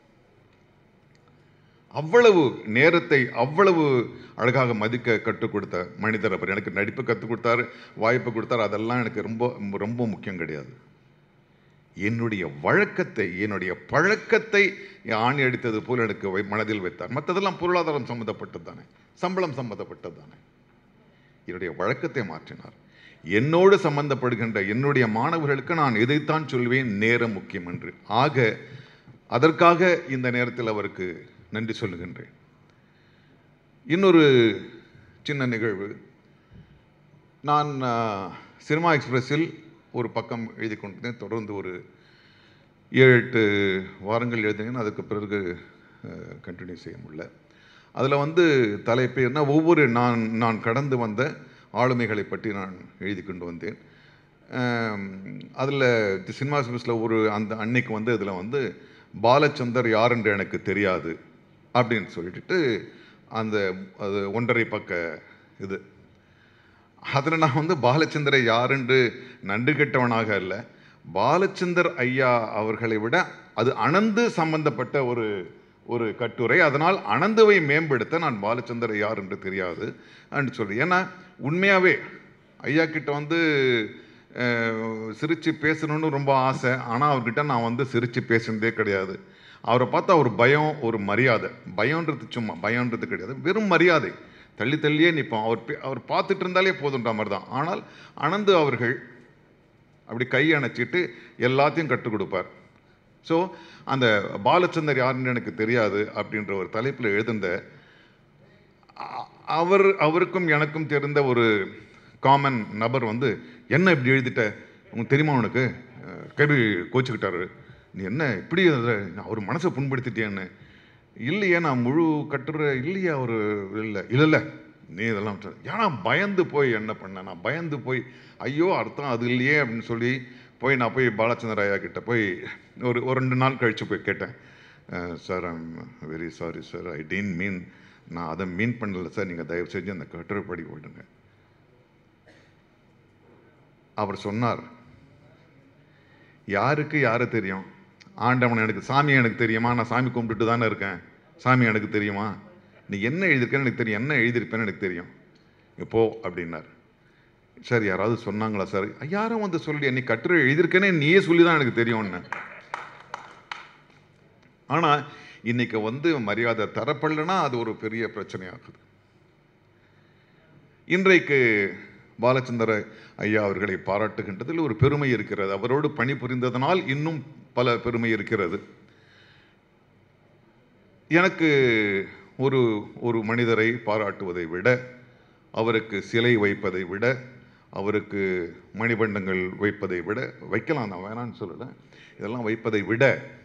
அவ்வளவு நேரத்தை அவ்வளவு அழகாக மதிக்க கற்றுக் கொடுத்த மனிதர் அவர் எனக்கு நடிப்பு கற்றுக் கொடுத்தாரு வாய்ப்பு கொடுத்தாரு அதெல்லாம் எனக்கு ரொம்ப ரொம்ப முக்கியம் கிடையாது என்னுடைய வழக்கத்தை என்னுடைய பழக்கத்தை ஆணி அடித்தது போல் எனக்கு வை- மனதில் வைத்தார் மற்றதெல்லாம் பொருளாதாரம் சம்மந்தப்பட்டது தானே சம்பளம் சம்மந்தப்பட்டது தானே என்னுடைய வழக்கத்தை மாற்றினார் என்னோடு சம்பந்தப்படுகின்ற என்னுடைய மாணவர்களுக்கு நான் இதைத்தான் சொல்வேன் நேரம் முக்கியம் என்று ஆக அதற்காக இந்த நேரத்தில் அவருக்கு நன்றி சொல்லுகின்றேன் இன்னொரு சின்ன நிகழ்வு நான் ஆ, சினிமா எக்ஸ்பிரஸில் ஒரு பக்கம் எழுதி கொண்டிருந்தேன் தொடர்ந்து ஒரு ஏழு எட்டு வாரங்கள் எழுதினேன் அதுக்கு பிறகு கண்டினியூ செய்ய முடியல அதில் வந்து தலைப்பு என்ன ஒவ்வொரு நான் நான் கடந்து வந்த ஆளுமைகளை பற்றி நான் எழுதி கொண்டு வந்தேன் அதில் சினிமா எக்ஸ்பிரஸில் ஒரு அந்த அன்னைக்கு வந்து இதில் வந்து பாலச்சந்தர் யார் என்று எனக்கு தெரியாது அப்படின்னு சொல்லிட்டு அந்த அது ஒன்றரை பக்க இது அதில் நான் வந்து பாலச்சந்தரை யாரென்று நன்றி கெட்டவனாக அல்ல பாலச்சந்தர் ஐயா அவர்களை விட அது அனந்து சம்பந்தப்பட்ட ஒரு ஒரு கட்டுரை அதனால் அனந்துவை மேம்படுத்த நான் பாலச்சந்தர் யார் என்று தெரியாது என்று சொல்லி ஏன்னா உண்மையாகவே ஐயா கிட்ட வந்து அஹ், சிரிச்சு பேசணும்னு ரொம்ப ஆசை ஆனால் அவர்கிட்ட நான் வந்து சிரிச்சு பேசுனதே கிடையாது அவரை பார்த்தா ஒரு பயம் ஒரு மரியாதை பயம்ன்றது சும்மா பயம்ன்றது கிடையாது வெறும் மரியாதை தள்ளி தள்ளியே நிற்போம் அவர் பே- அவர் பார்த்துட்டு இருந்தாலே போதுன்ற மாதிரி தான் ஆனால் அனந்து அவர்கள் அப்படி கை அணைச்சிட்டு எல்லாத்தையும் கற்றுக் கொடுப்பார் ஸோ அந்த பாலச்சந்தர் யாருன்னு எனக்கு தெரியாது அப்படின்ற ஒரு தலைப்பில் எழுதுந்த அ- அவர் அவருக்கும் எனக்கும் தெரிந்த ஒரு காமன் நபர் வந்து என்ன இப்படி எழுதிட்ட உனக்கு தெரியுமா உனக்கு அஹ் கேள்வி கோச்சுக்கிட்டாரு நீ என்ன இப்படி எழுதுற? அவர் மனசை புண்படுத்திட்டேன்னு இல்லையே நான் முழு கட்டுரை இல்லையே அவர் இல்லை இல்லை இல்லை நீ இதெல்லாம் விட்டுரு. ஏன்னா பயந்து போய் என்ன பண்ண நான் பயந்து போய் ஐயோ அர்த்தம் அது இல்லையே அப்படின்னு சொல்லி போய் நான் போய் பாலச்சந்திர ஐயா கிட்ட போய் ஒரு ஒரு ரெண்டு நாள் கழித்து போய் கேட்டேன் sir I'm very sorry sir I didn't mean நான் அதை மீன் பண்ணல சார் நீங்கள் தயவு செஞ்சு அந்த கட்டுரை படி போயிடுங்க அவர் சொன்னார் யாருக்கு யாரை தெரியும் ஆண்டவன் எனக்கு சாமி எனக்கு தெரியுமா நான் சாமி கும்பிட்டுட்டு தானே இருக்கேன் சாமி எனக்கு தெரியுமா நீ என்ன எழுதியிருக்கேன்னு எனக்கு தெரியும் என்ன எழுதியிருப்பேன்னு எனக்கு தெரியும் இப்போ அப்படின்னார் சார் யாராவது சொன்னாங்களா சார் யாரும் வந்து சொல்லி நீ கட்டுரை எழுதியிருக்கேனே நீயே சொல்லி தான் எனக்கு தெரியும்னு ஆனால் இன்னைக்கு வந்து மரியாதை தரப்படலைன்னா அது ஒரு பெரிய பிரச்சனையாகுது இன்றைக்கு பாலச்சந்திர ஐயா அவர்களை பாராட்டுகின்றதில் ஒரு பெருமை இருக்கிறது அவரோடு பணிபுரிந்ததனால் இன்னும் பல பெருமை இருக்கிறது எனக்கு ஒரு ஒரு மனிதரை பாராட்டுவதை விட அவருக்கு சிலை வைப்பதை விட அவருக்கு மணிபண்டங்கள் வைப்பதை விட வைக்கலாம் நான் வேணான்னு சொல்லலை இதெல்லாம் வைப்பதை விட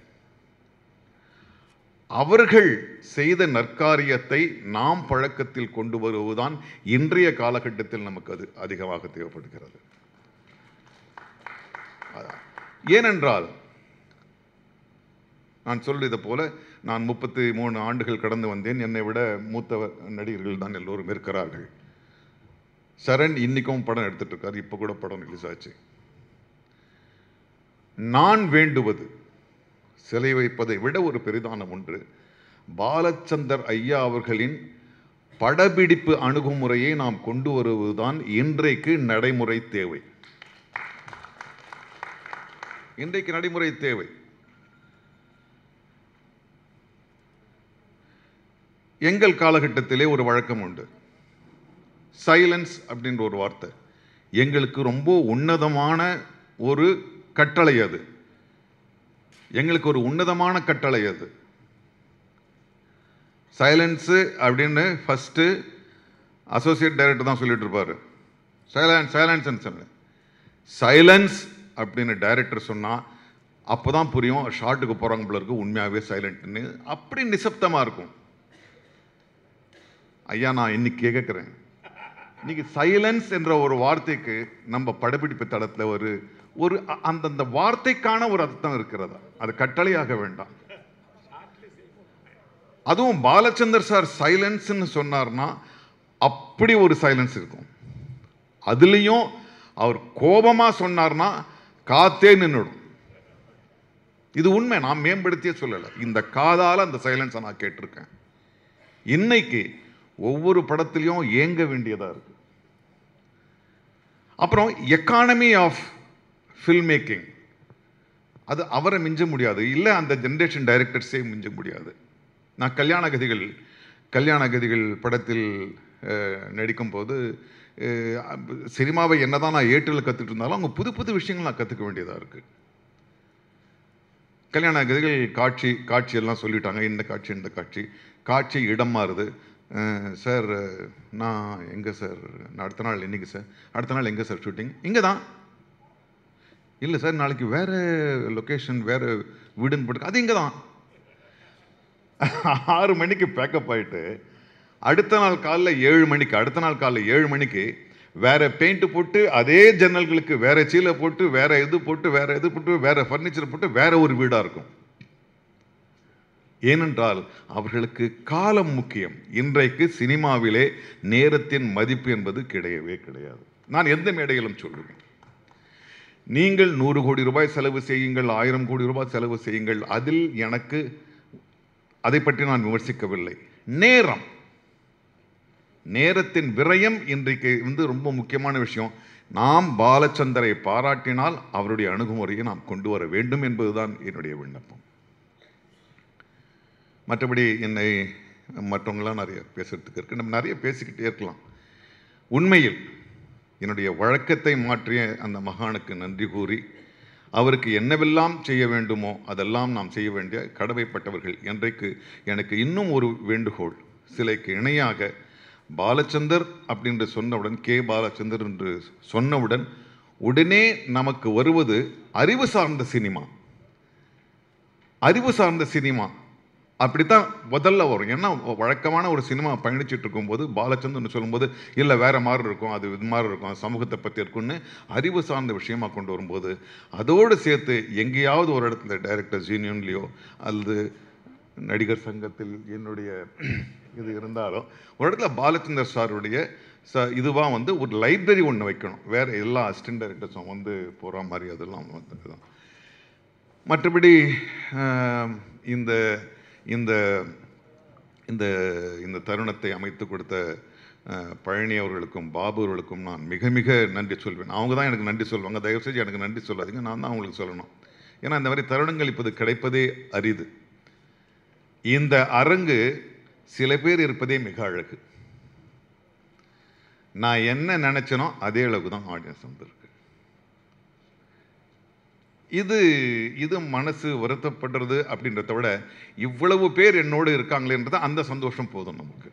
அவர்கள் செய்த நற்காரியத்தை நாம் பழக்கத்தில் கொண்டு வருவதுதான் இன்றைய காலகட்டத்தில் நமக்கு அது அதிகமாக தேவைப்படுகிறது அதான். ஏனென்றால் நான் சொல்லியது போல நான் முப்பத்தி மூணு ஆண்டுகள் கடந்து வந்தேன் என்னை விட மூத்த நடிகர்கள் தான் எல்லோரும் இருக்கிறார்கள் சரண் இன்னைக்கும் படம் எடுத்துட்டு இருக்காரு இப்போ கூட படம் ரிலீஸ் ஆச்சு நான் வேண்டுவது சிலை வைப்பதை விட ஒரு பெரிதான ஒன்று பாலச்சந்தர் ஐயா அவர்களின் படப்பிடிப்பு அணுகுமுறையை நாம் கொண்டு வருவதுதான் இன்றைக்கு நடைமுறை தேவை இன்றைக்கு நடைமுறை தேவை எங்கள் காலகட்டத்திலே ஒரு வழக்கம் உண்டு சைலன்ஸ் அப்படின்ற ஒரு வார்த்தை எங்களுக்கு ரொம்ப உன்னதமான ஒரு கட்டளை அது எங்களுக்கு ஒரு உன்னதமான கட்டளை அது சைலன்ஸு அப்படின்னு ஃபஸ்ட்டு அசோசியேட் டைரக்டர் தான் சொல்லிட்டு இருப்பாரு சைலன்ஸ் சைலன்ஸ்னு சொன்னேன் சைலன்ஸ் அப்படின்னு டைரக்டர் சொன்னால் அப்போ தான் புரியும் ஷார்ட்டுக்கு போகிறவங்க போல இருக்கு உண்மையாகவே சைலண்ட்னு அப்படி நிசப்தமாக இருக்கும் ஐயா நான் இன்னைக்கு கேட்குறேன் இன்னைக்கு சைலன்ஸ் என்ற ஒரு வார்த்தைக்கு நம்ம படப்பிடிப்பு தளத்தில் ஒரு ஒரு அ- அந்தந்த வார்த்தைக்கான ஒரு அர்த்தம் இருக்கிறதா அது கட்டளையாக வேண்டாம் அதுவும் பாலச்சந்தர் சார் சைலன்ஸ்னு சொன்னார்னா அப்படி ஒரு சைலன்ஸ் இருக்கும் அதுலேயும் அவர் கோபமா சொன்னார்னா காத்தே நின்றுடும் இது உண்மை நான் மேம்படுத்தியே சொல்லலை இந்த காதால அந்த சைலன்ஸை நான் கேட்டிருக்கேன் இன்னைக்கு ஒவ்வொரு படத்துலையும் ஏங்க வேண்டியதா இருக்கு அப்புறம் எக்கானமி ஆஃப் ஃபில்ம் மேக்கிங் அது அவரை மிஞ்ச முடியாது இல்லை அந்த ஜென்ரேஷன் டைரக்டர்ஸே மிஞ்ச முடியாது நான் கல்யாண கதிகள் கல்யாண கதிகள் படத்தில் அஹ், நடிக்கும்போது அஹ், அப்ப சினிமாவை என்னதான் நான் ஏற்றில் கற்றுட்டு இருந்தாலும் அவங்க புது புது விஷயங்கள் நான் கற்றுக்க வேண்டியதாக இருக்குது கல்யாண கதிகள் காட்சி காட்சி எல்லாம் சொல்லிட்டாங்க இந்த காட்சி இந்த காட்சி காட்சி இடம் மாறுது அஹ், சார் நான் எங்கே சார் நான் அடுத்த நாள் என்னைக்கு சார் அடுத்த நாள் எங்கே சார் ஷூட்டிங் இங்கே தான் இல்லை சார் நாளைக்கு வேறு லொக்கேஷன் வேறு வீடுன்னு போட்டு அது இங்கே தான் ஆறு மணிக்கு பேக்கப் ஆயிட்டு அடுத்த நாள் காலைல ஏழு மணிக்கு அடுத்த நாள் காலைல ஏழு மணிக்கு வேற பெயிண்ட் போட்டு அதே ஜன்னல்களுக்கு வேற சீலை போட்டு வேற இது போட்டு வேற இது போட்டு வேற ஃபர்னிச்சர் போட்டு வேற ஒரு வீடா இருக்கும் ஏனென்றால் அவர்களுக்கு காலம் முக்கியம் இன்றைக்கு சினிமாவிலே நேரத்தின் மதிப்பு என்பது கிடையவே கிடையாது நான் எந்த மேடையிலும் சொல்லுவேன் நீங்கள் நூறு கோடி ரூபாய் செலவு செய்யுங்கள் ஆயிரம் கோடி ரூபாய் செலவு செய்யுங்கள் அதில் எனக்கு அதை பற்றி நான் விமர்சிக்கவில்லை நேரம் நேரத்தின் விரயம் இன்றைக்கு வந்து ரொம்ப முக்கியமான விஷயம் நாம் பாலச்சந்தரை பாராட்டினால் அவருடைய அணுகுமுறையை நாம் கொண்டு வர வேண்டும் என்பதுதான் என்னுடைய விண்ணப்பம் மற்றபடி என்னை மற்றவங்களாம் நிறைய பேசுறதுக்கு இருக்கு நம்ம நிறைய பேசிக்கிட்டே இருக்கலாம் உண்மையில் என்னுடைய வழக்கத்தை மாற்றிய அந்த மகானுக்கு நன்றி கூறி அவருக்கு என்னவெல்லாம் செய்ய வேண்டுமோ அதெல்லாம் நாம் செய்ய வேண்டிய கடமைப்பட்டவர்கள் என்றைக்கு எனக்கு இன்னும் ஒரு வேண்டுகோள் சிலைக்கு இணையாக பாலச்சந்தர் அப்படின்று சொன்னவுடன் கே பாலச்சந்தர் என்று சொன்னவுடன் உடனே நமக்கு வருவது அறிவு சார்ந்த சினிமா அறிவு சார்ந்த சினிமா அப்படித்தான் முதல்ல வரும் ஏன்னா வழக்கமான ஒரு சினிமா பயணிச்சுட்டு இருக்கும்போது பாலச்சந்திரன் சொல்லும்போது இல்லை வேற மாதிரி இருக்கும் அது இது மாதிரி இருக்கும் அது சமூகத்தை பற்றி இருக்கும்னு அறிவு சார்ந்த விஷயமா கொண்டு வரும்போது அதோடு சேர்த்து எங்கேயாவது ஒரு இடத்துல டைரக்டர்ஸ் யூனியன்லேயோ அல்லது நடிகர் சங்கத்தில் என்னுடைய இது இருந்தாலும் ஒரு இடத்துல பாலச்சந்தர் சாருடைய ச இதுவாக வந்து ஒரு லைப்ரரி ஒன்று வைக்கணும் வேற எல்லா அசிஸ்டன்ட் டைரக்டர்ஸும் வந்து போகிற மாதிரி அதெல்லாம் வந்து இதுதான் மற்றபடி ஆம், இந்த இந்த இந்த இந்த தருணத்தை அமைத்து கொடுத்த அஹ், பழனி அவர்களுக்கும் பாபு அவர்களுக்கும் நான் மிக மிக நன்றி சொல்வேன் அவங்க தான் எனக்கு நன்றி சொல்லுவாங்க தயவு செஞ்சு எனக்கு நன்றி சொல்லாதீங்க நான் தான் அவங்களுக்கு சொல்லணும் ஏன்னா இந்த மாதிரி தருணங்கள் இப்போது கிடைப்பதே அரிது இந்த அரங்கு சில பேர் இருப்பதே மிக அழகு நான் என்ன நினைச்சனோ அதே அளவுக்கு தான் ஆடியன்ஸ் வந்திருக்கு இது இது மனசு வருத்தப்படுறது அப்படின்றத விட இவ்வளவு பேர் என்னோடு இருக்காங்களேன்றது அந்த சந்தோஷம் போதும் நமக்கு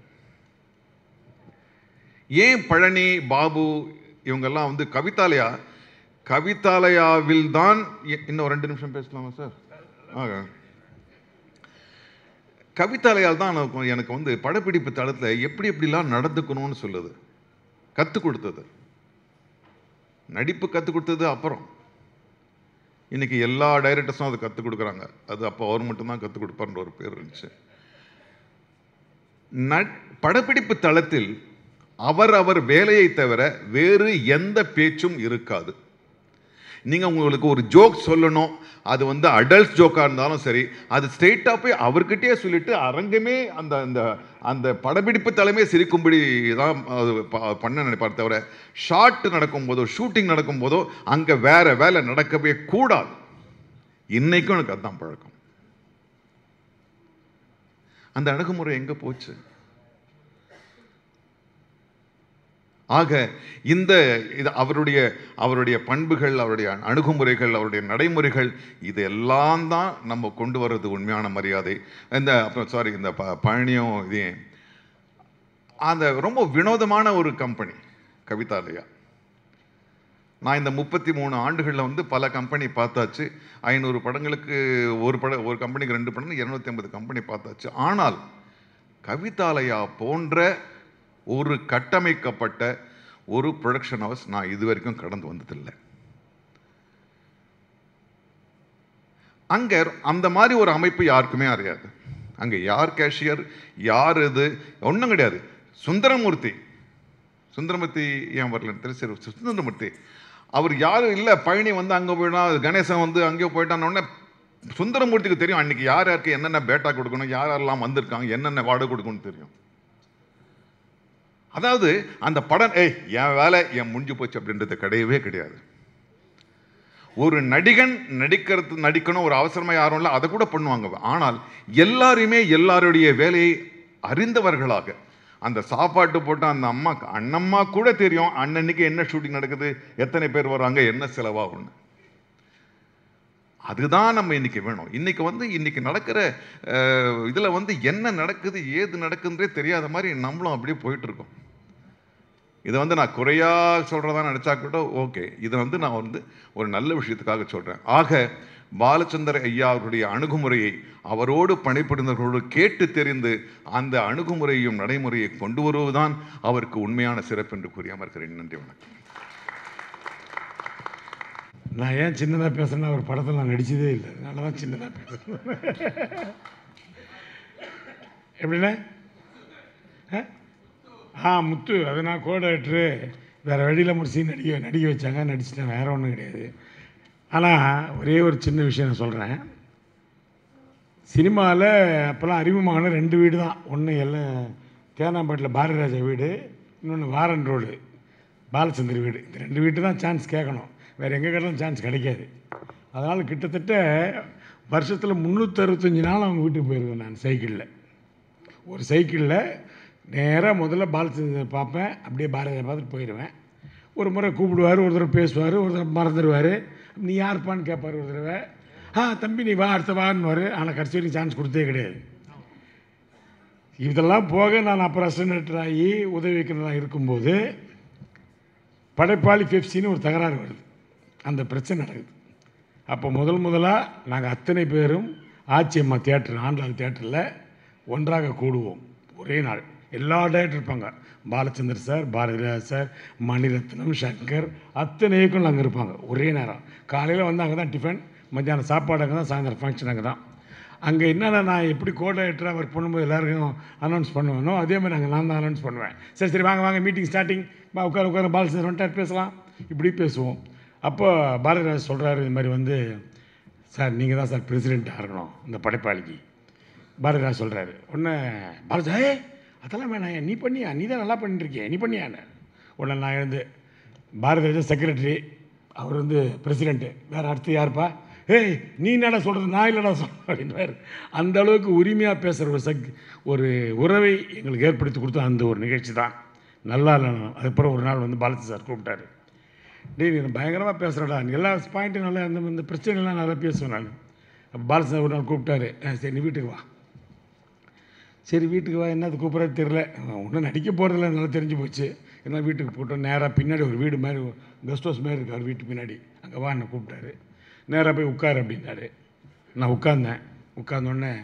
ஏன் பழனி பாபு இவங்கெல்லாம் வந்து கவிதாலயா கவிதாலயாவில் தான் இ- இன்னும் ரெண்டு நிமிஷம் பேசலாமா சார் ஆ கவிதாலயால் தான் எனக்கு- எனக்கு வந்து படப்பிடிப்பு தளத்தில் எப்படி எப்படிலாம் நடந்துக்கணும்னு சொல்லுது கற்றுக் கொடுத்தது நடிப்பு கற்றுக் கொடுத்தது அப்புறம் இன்னைக்கு எல்லா டைரக்டர்ஸும் அதை கற்றுக் கொடுக்குறாங்க அது அப்போ அவர் மட்டும்தான் கற்றுக் கொடுப்பார்ன்ற ஒரு பேர் இருந்துச்சு நட் படப்பிடிப்பு தளத்தில் அவர் அவர் வேலையை தவிர வேறு எந்த பேச்சும் இருக்காது நீங்கள் உங்களுக்கு ஒரு ஜோக் சொல்லணும் அது வந்து அடல்ட் ஜோக்காக இருந்தாலும் சரி அது ஸ்ட்ரெயிட்டாக போய் அவர்கிட்டயே சொல்லிட்டு அரங்கமே அந்த அந்த அந்த படப்பிடிப்பு தலைமை சிரிக்கும்படி தான் அது ப- பண்ண நினைப்பார் தவிர ஷார்ட் நடக்கும்போதோ ஷூட்டிங் நடக்கும்போதோ அங்கே வேற வேலை நடக்கவே கூடாது இன்னைக்கும் எனக்கு அதுதான் பழக்கம் அந்த அணுகுமுறை எங்கே போச்சு ஆக இந்த இது அவருடைய அவருடைய பண்புகள் அவருடைய அணுகுமுறைகள் அவருடைய நடைமுறைகள் இது எல்லாம் தான் நம்ம கொண்டு வர்றது உண்மையான மரியாதை இந்த அப்புறம் சாரி இந்த ப பழனியும் இதையும் அந்த ரொம்ப வினோதமான ஒரு கம்பெனி கவிதாலயா நான் இந்த முப்பத்தி மூணு ஆண்டுகளில் வந்து பல கம்பெனி பார்த்தாச்சு ஐநூறு படங்களுக்கு ஒரு பட ஒரு கம்பெனிக்கு ரெண்டு படம் இரநூத்தி ஐம்பது கம்பெனி பார்த்தாச்சு ஆனால் கவிதாலயா போன்ற ஒரு கட்டமைக்கப்பட்ட ஒரு ப்ரொடக்ஷன் ஹவுஸ் நான் இது வரைக்கும் கடந்து வந்ததில்லை அங்கே அந்த மாதிரி ஒரு அமைப்பு யாருக்குமே அறியாது அங்கே யார் கேஷியர் யார் இது ஒன்றும் கிடையாது சுந்தரமூர்த்தி சுந்தரமூர்த்தி ஏன் வரலன்னு தெரியல சரி சுந்தரமூர்த்தி அவர் யாரும் இல்லை பழனி வந்து அங்கே போயிட்டான் கணேசன் வந்து அங்கேயோ போயிட்டான்னு உடனே சுந்தரமூர்த்திக்கு தெரியும் அன்னைக்கு யார் யாருக்கு என்னென்ன பேட்டா கொடுக்கணும் யார் யாரெல்லாம் வந்திருக்காங்க என்னென்ன வாடகை கொடுக்கணும்னு தெரியும் அதாவது அந்த படம் ஏய் என் வேலை என் முடிஞ்சு போச்சு அப்படின்றது கிடையவே கிடையாது ஒரு நடிகன் நடிக்கிறது நடிக்கணும் ஒரு அவசரமா யாரும் இல்லை அதை கூட பண்ணுவாங்க ஆனால் எல்லாருமே எல்லாருடைய வேலையை அறிந்தவர்களாக அந்த சாப்பாட்டு போட்ட அந்த அம்மா அண்ணம்மா கூட தெரியும் அன்னன்னைக்கு என்ன ஷூட்டிங் நடக்குது எத்தனை பேர் வராங்க என்ன செலவாகும்னு அதுதான் நம்ம இன்னைக்கு வேணும் இன்னைக்கு வந்து இன்னைக்கு நடக்கிற அஹ், இதுல வந்து என்ன நடக்குது ஏது நடக்குதுன்றே தெரியாத மாதிரி நம்மளும் அப்படியே போயிட்டு இருக்கோம் இதை வந்து நான் குறையா சொல்றதா நினைச்சா கூட ஓகே இதை வந்து நான் வந்து ஒரு நல்ல விஷயத்துக்காக சொல்றேன் ஆக பாலச்சந்தர் ஐயா அவருடைய அணுகுமுறையை அவரோடு பணிபுரிந்தவர்களோடு கேட்டு தெரிந்து அந்த அணுகுமுறையும் நடைமுறையை கொண்டு வருவதுதான் அவருக்கு உண்மையான சிறப்பு என்று கூறி அமர்கிறேன் நன்றி வணக்கம் நான் ஏன் சின்னதாக பேசுறேன்னா ஒரு படத்தில் நான் நடிச்சதே இல்லை அதனால தான் சின்னதாக பேசுகிறேன் எப்படிண்ணே ஆ? ஆ முத்து அது நான் கோடேட்ரு வேறு வழியில் ஒரு சீன் நடிக்க நடிக்க வச்சாங்க நடிச்சிட்டேன் வேறு ஒன்றும் கிடையாது ஆனால் ஒரே ஒரு சின்ன விஷயம் நான் சொல்கிறேன் சினிமாவில் அப்போல்லாம் அறிமுகமான ரெண்டு வீடு தான் ஒன்று எல்லாம் தேனாம்பேட்டில் பாரதிராஜா வீடு இன்னொன்று வாரன் ரோடு பாலச்சந்தர் வீடு இந்த ரெண்டு வீட்டு தான் சான்ஸ் கேட்கணும் வேறு எங்கே கேட்டாலும் சான்ஸ் கிடைக்காது அதனால் கிட்டத்தட்ட வருஷத்தில் முந்நூற்றறுபத்தஞ்சு நாள் அவங்க வீட்டுக்கு போயிருக்கேன் நான் சைக்கிளில் ஒரு சைக்கிளில் நேராக முதல்ல பாலச்சந்திரன் பார்ப்பேன் அப்படியே பாரதியை பார்த்துட்டு போயிடுவேன் ஒரு முறை கூப்பிடுவார் ஒரு தடவை பேசுவார் ஒரு தடவை மறந்துடுவார் நீ யாருப்பான்னு கேட்பார் ஒரு தடவை ஆ தம்பி நீ வா அடுத்த வான்னுவார் ஆனால் கடைசி வரைக்கும் சான்ஸ் கொடுத்தே கிடையாது இதெல்லாம் போக நான் அப்புறம் அசனேட்டர் ஆகி உதவி வைக்கிறதா இருக்கும்போது படைப்பாளி பெப்சின்னு ஒரு தகராறு வருது அந்த பிரச்சனை நடக்குது அப்போ முதல் முதலாக நாங்கள் அத்தனை பேரும் ஆச்சியம்மா தியேட்டர் ஆண்டாள் தியேட்டரில் ஒன்றாக கூடுவோம் ஒரே நாள் எல்லா டேரக்டர் இருப்பாங்க பாலச்சந்தர் சார் பாரதிராஜ் சார் மணிரத்னம் சங்கர் அத்தனை இயக்கம் அங்கே இருப்பாங்க ஒரே நேரம் காலையில் வந்து அங்கே தான் டிஃபன் மத்தியானம் சாப்பாடு அங்கே தான் சாயந்தரம் ஃபங்க்ஷன் அங்கே தான் அங்கே என்னென்ன நான் எப்படி கோஆர்டினேட்டராக ஒர்க் பண்ணும்போது எல்லாருக்கும் அனௌன்ஸ் பண்ணுவேனோ அதே மாதிரி நாங்கள் நான் தான் அனௌன்ஸ் பண்ணுவேன் சரி சரி வாங்க வாங்க மீட்டிங் ஸ்டார்டிங் வா உட்கார உட்கார பாலச்சந்தர் வந்துட்டார் பேசலாம் இப்படி பேசுவோம் அப்போ பாரதிராஜ் சொல்கிறாரு இது மாதிரி வந்து சார் நீங்கள் தான் சார் பிரசிடெண்ட்டாக இருக்கணும் இந்த படைப்பாளிக்கு பாரதிராஜ் சொல்கிறாரு உடனே பாரதிராஜ் "ஏய், அதெல்லாம் வேணாம் நீ பண்ணியா நீ தான் நல்லா பண்ணிட்டுருக்கிய நீ பண்ணியான்னு உடனே நான் எழுந்து பாரதிராஜா செக்ரட்டரி அவர் வந்து பிரசிடெண்ட்டு வேறு அடுத்து யாருப்பா ஏய் நீ என்னடா சொல்கிறது நான் இல்லைடா சொல்கிறேன் அப்படின்வார் அந்த அளவுக்கு உரிமையாக பேசுகிற ஒரு சக் ஒரு உறவை எங்களுக்கு ஏற்படுத்தி கொடுத்த அந்த ஒரு நிகழ்ச்சி தான் நல்லா இல்லை அதுக்கப்புறம் ஒரு நாள் வந்து பாலச்சி சார் கூப்பிட்டாரு டேய் நீ பயங்கரமாக பேசுகிறடா நீ எல்லா பாயிண்ட்டும் நல்லா இந்த இந்த பிரச்சனைலாம் நல்லா பேசுவேன் நான் அப்போ பாலச்சி சார் ஒரு நாள் கூப்பிட்டாரு "ஆ, சரி நீ வீட்டுக்கு வா சரி வீட்டுக்கு வா என்னது கூப்பிட்றது தெரில ஒன்றும் நடிக்க போகிறதில்ல நல்லா தெரிஞ்சு போச்சு என்ன வீட்டுக்கு போட்டோம் நேராக பின்னாடி ஒரு வீடு மாதிரி கெஸ்ட் ஹவுஸ் மாதிரி இருக்கு அவர் வீட்டு பின்னாடி அங்கே வா என்ன கூப்பிட்டாரு நேராக போய் உட்காரு அப்படின்னாரு நான் உட்கார்ந்தேன் உட்கார்ந்தோடனே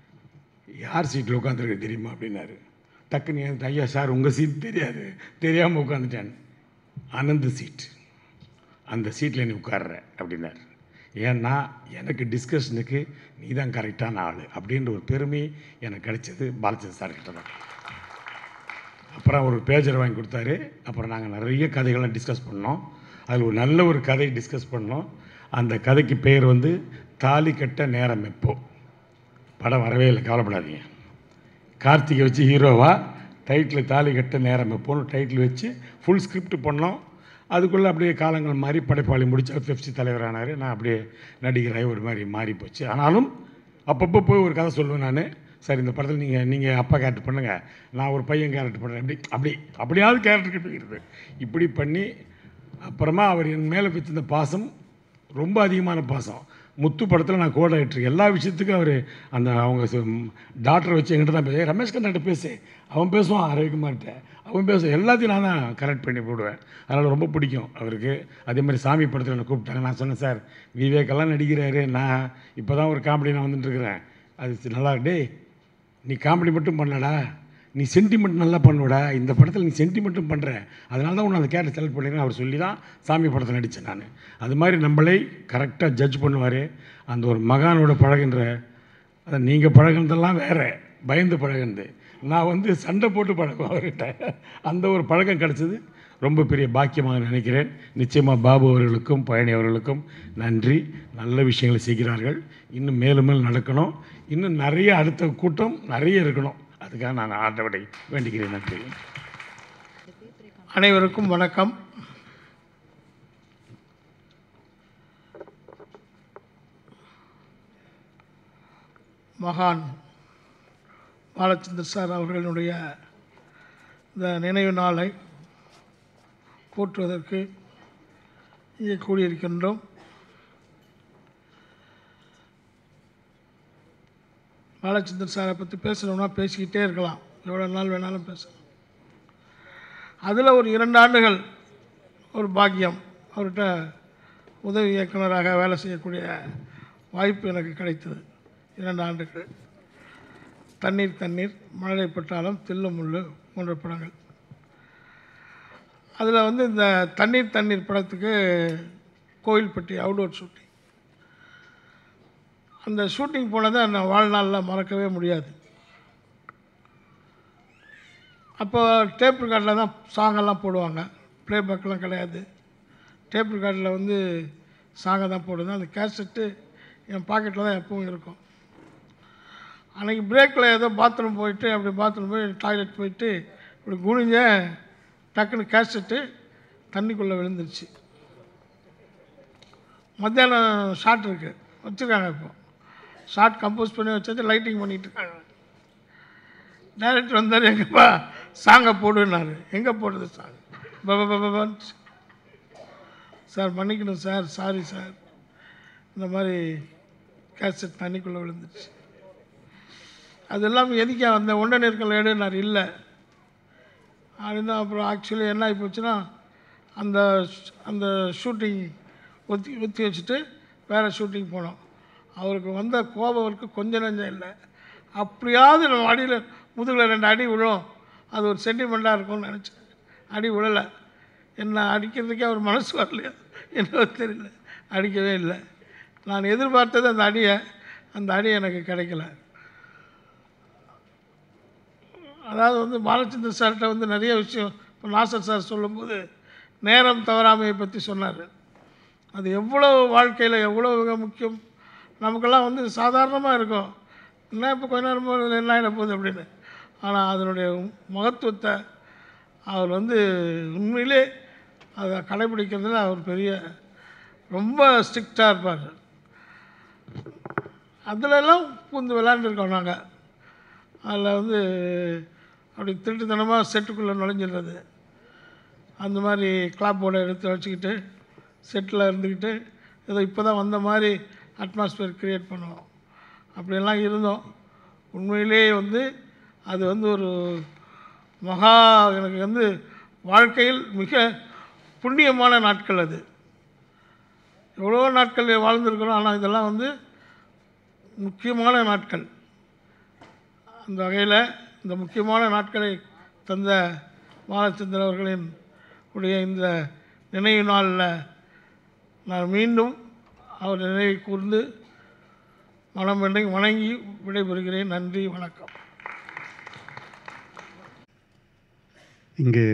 யார் சீட்டில் உட்காந்துருக்கு தெரியுமா அப்படின்னாரு டக்குன்னு ஏன் ஐயா சார் உங்கள் சீட் தெரியாது தெரியாமல் உட்காந்துட்டேன் அனந்த சீட் அந்த சீட்டில் நீ உட்கார்ற அப்படின்னாரு ஏன்னா எனக்கு டிஸ்கஷனுக்கு நீ தான் கரெக்டான ஆள் அப்படின்ற ஒரு பெருமை எனக்கு கிடைச்சது பாலச்சந்திர சார் கிட்ட தான் அப்புறம் ஒரு பேஜர் வாங்கி கொடுத்தாரு அப்புறம் நாங்கள் நிறைய கதைகள்லாம் டிஸ்கஸ் பண்ணோம் அதில் ஒரு நல்ல ஒரு கதை டிஸ்கஸ் பண்ணோம் அந்த கதைக்கு பெயர் வந்து தாலி கட்ட நேரம் எப்போ படம் வரவே இல்லை கவலைப்படாதீங்க கார்த்திகை வச்சு ஹீரோவா டைட்டில் தாலி கட்ட நேரம் எப்போன்னு டைட்டில் வச்சு ஃபுல் ஸ்கிரிப்ட் பண்ணோம் அதுக்குள்ளே அப்படியே காலங்கள் மாறி படைப்பாளி முடிச்சார் பெப்சி தலைவரானார் நான் அப்படியே நடிகராகி ஒரு மாதிரி மாறி போச்சு ஆனாலும் அப்பப்போ போய் ஒரு கதை சொல்லுவேன் நான் சார் இந்த படத்தில் நீங்கள் நீங்கள் அப்பா கேரக்டர் பண்ணுங்கள் நான் ஒரு பையன் கேரக்டர் பண்ணுறேன் அப்படி அப்படி அப்படியாவது கேரக்டர் கிட்டுக்கிறது இப்படி பண்ணி அப்புறமா அவர் என் மேலே வச்சிருந்த பாசம் ரொம்ப அதிகமான பாசம் முத்து படத்தில் நான் கோட் ஆகிட்டுருக்கேன் எல்லா விஷயத்துக்கும் அவர் அந்த அவங்க டாக்டரை வச்சு என்கிட்ட தான் பேச ரமேஷ் கண்ணாட்ட பேசு அவன் பேசுவான் ரவிக்குமார்கிட்ட அவன் பேச எல்லாத்தையும் நான் தான் கரெக்ட் பண்ணி போடுவேன் அதனால் ரொம்ப பிடிக்கும் அவருக்கு அதே மாதிரி சாமி படத்தில் என்னை கூப்பிட்டாங்க நான் சொன்னேன் சார் விவேக்கெல்லாம் நடிக்கிறாரு நான் இப்போ தான் ஒரு காமெடி நான் வந்துட்டுருக்கிறேன் அது நல்லா டேய் நீ காமெடி மட்டும் பண்ணலடா நீ சென்டிமெண்ட் நல்லா பண்ணுவடா இந்த படத்தில் நீ சென்டிமெண்ட்டும் பண்ணுற அதனால தான் உன்னை அந்த கேரக்டர் செலக்ட் பண்ணிருக்கேன் அவர் சொல்லி தான் சாமி படத்தில் நடித்தேன் நான் அது மாதிரி நம்மளை கரெக்டாக ஜட்ஜ் பண்ணுவார் அந்த ஒரு மகானோட பழகுன்ற அதை நீங்கள் பழகுனதெல்லாம் வேறு பயந்து பழகுனது நான் வந்து சண்டை போட்டு பழகுவேன் அவர்கிட்ட அந்த ஒரு பழக்கம் கிடச்சிது ரொம்ப பெரிய பாக்கியமாக நினைக்கிறேன் நிச்சயமாக பாபு அவர்களுக்கும் பழனி அவர்களுக்கும் நன்றி நல்ல விஷயங்களை செய்கிறார்கள் இன்னும் மேலும் மேலும் நடக்கணும் இன்னும் நிறைய அடுத்த கூட்டம் நிறைய இருக்கணும் அதுக்காக நான் ஆண்டவனை வேண்டிக்கிறேன் நன்றி அனைவருக்கும் வணக்கம் மகான் பாலச்சந்தர் சார் அவர்களுடைய இந்த நினைவு நாளை போற்றுவதற்கு இங்கே கூடியிருக்கின்றோம் பாலச்சந்தர் சாரை பற்றி பேசணும்னா பேசிக்கிட்டே இருக்கலாம் எவ்வளோ நாள் வேணாலும் பேசலாம் அதில் ஒரு இரண்டு ஆண்டுகள் ஒரு பாக்கியம் அவர்கிட்ட உதவி இயக்குனராக வேலை செய்யக்கூடிய வாய்ப்பு எனக்கு கிடைத்தது இரண்டு ஆண்டுகள் தண்ணீர் தண்ணீர் மழை பட்டாலும் தில்லு முள்ளு போன்ற படங்கள் அதில் வந்து இந்த தண்ணீர் தண்ணீர் படத்துக்கு கோயில்பட்டி அவுடோர் ஷூட்டிங் அந்த ஷூட்டிங் போனதை நான் வாழ்நாளில் மறக்கவே முடியாது அப்போ டேப் ரெக்கார்டில் தான் சாங்கெல்லாம் போடுவாங்க ப்ளேபேக்கெலாம் கிடையாது டேப் ரெக்கார்டில் வந்து சாங்கை தான் போடுது அந்த கேசட்டு என் பாக்கெட்டில் தான் எப்பவும் இருக்கும் அன்றைக்கி பிரேக்கில் ஏதோ பாத்ரூம் போயிட்டு அப்படி பாத்ரூம் போய் டாய்லெட் போயிட்டு இப்படி குனிஞ்ச டக்குன்னு கேசட்டு தண்ணிக்குள்ளே விழுந்துருச்சு மத்தியானம் ஷாட் இருக்குது வச்சுருக்காங்க இப்போ ஷாட் கம்போஸ் பண்ணி வச்சது லைட்டிங் பண்ணிகிட்டு இருக்காங்க டைரக்டர் வந்தார் எங்கப்பா சாங்கை போடுனாரு எங்கே போடுறது சாங் பபான்னு சார் மன்னிக்கணும் சார் சாரி சார் இந்த மாதிரி கேசட் தண்ணிக்குள்ளே விழுந்துருச்சு அது இல்லாமல் எதுக்கே அந்த ஒன்றை நெருக்கல் எடுனார் இல்லை அப்படின்னா அப்புறம் ஆக்சுவலி என்ன ஆகி போச்சுன்னா அந்த அந்த ஷூட்டிங் ஒத்தி ஒத்தி வச்சுட்டு வேறு ஷூட்டிங் போனோம் அவருக்கு வந்த கோபம் அவருக்கு கொஞ்சம் நஞ்சம் இல்லை அப்படியாவது நம்ம அடியில் முதுகில் ரெண்டு அடி விழும் அது ஒரு சென்டிமெண்ட்டாக இருக்கும்னு நினச்சேன் அடி விழலை என்ன அடிக்கிறதுக்கே அவர் மனசு வரலையா என்னவோ தெரியல அடிக்கவே இல்லை நான் எதிர்பார்த்தது அந்த அடியை அந்த அடி எனக்கு கிடைக்கல அதாவது வந்து பாலச்சந்திர சார்கிட்ட வந்து நிறைய விஷயம் இப்போ நாசர் சார் சொல்லும்போது நேரம் தவறாமையை பற்றி சொன்னார் அது எவ்வளோ வாழ்க்கையில் எவ்வளோ மிக முக்கியம் நமக்கெல்லாம் வந்து சாதாரணமாக இருக்கும் என்ன இப்போ கொஞ்ச நேரம் போகிறது என்ன ஆகிட போகுது அப்படின்னு ஆனால் அதனுடைய மகத்துவத்தை அவர் வந்து உண்மையிலே அதை கடைபிடிக்கிறதுல அவர் பெரிய ரொம்ப ஸ்ட்ரிக்டாக இருப்பார் அதிலெல்லாம் பூந்து விளையாண்டுருக்கோம் நாங்கள் அதில் வந்து அப்படி திருட்டுத்தனமாக செட்டுக்குள்ளே நுழைஞ்சிடுறது அந்த மாதிரி கிளாப் போர்டை எடுத்து வச்சுக்கிட்டு செட்டில் இருந்துக்கிட்டு ஏதோ இப்போ தான் வந்த மாதிரி அட்மாஸ்பியர் க்ரியேட் பண்ணுவோம் அப்படியெல்லாம் இருந்தோம் உண்மையிலேயே வந்து அது வந்து ஒரு மகா எனக்கு வந்து வாழ்க்கையில் மிக புண்ணியமான நாட்கள் அது எவ்வளோ நாட்கள் வாழ்ந்திருக்கிறோம் ஆனால் இதெல்லாம் வந்து முக்கியமான நாட்கள் அந்த வகையில் இந்த முக்கியமான நாட்களை தந்த பாலச்சந்திரன் அவர்களின் உடைய இந்த நினைவு நாளில் நான் மீண்டும் அவர் நினைவை கூர்ந்து மனம் வணங்கி விடைபெறுகிறேன் நன்றி வணக்கம் இங்கு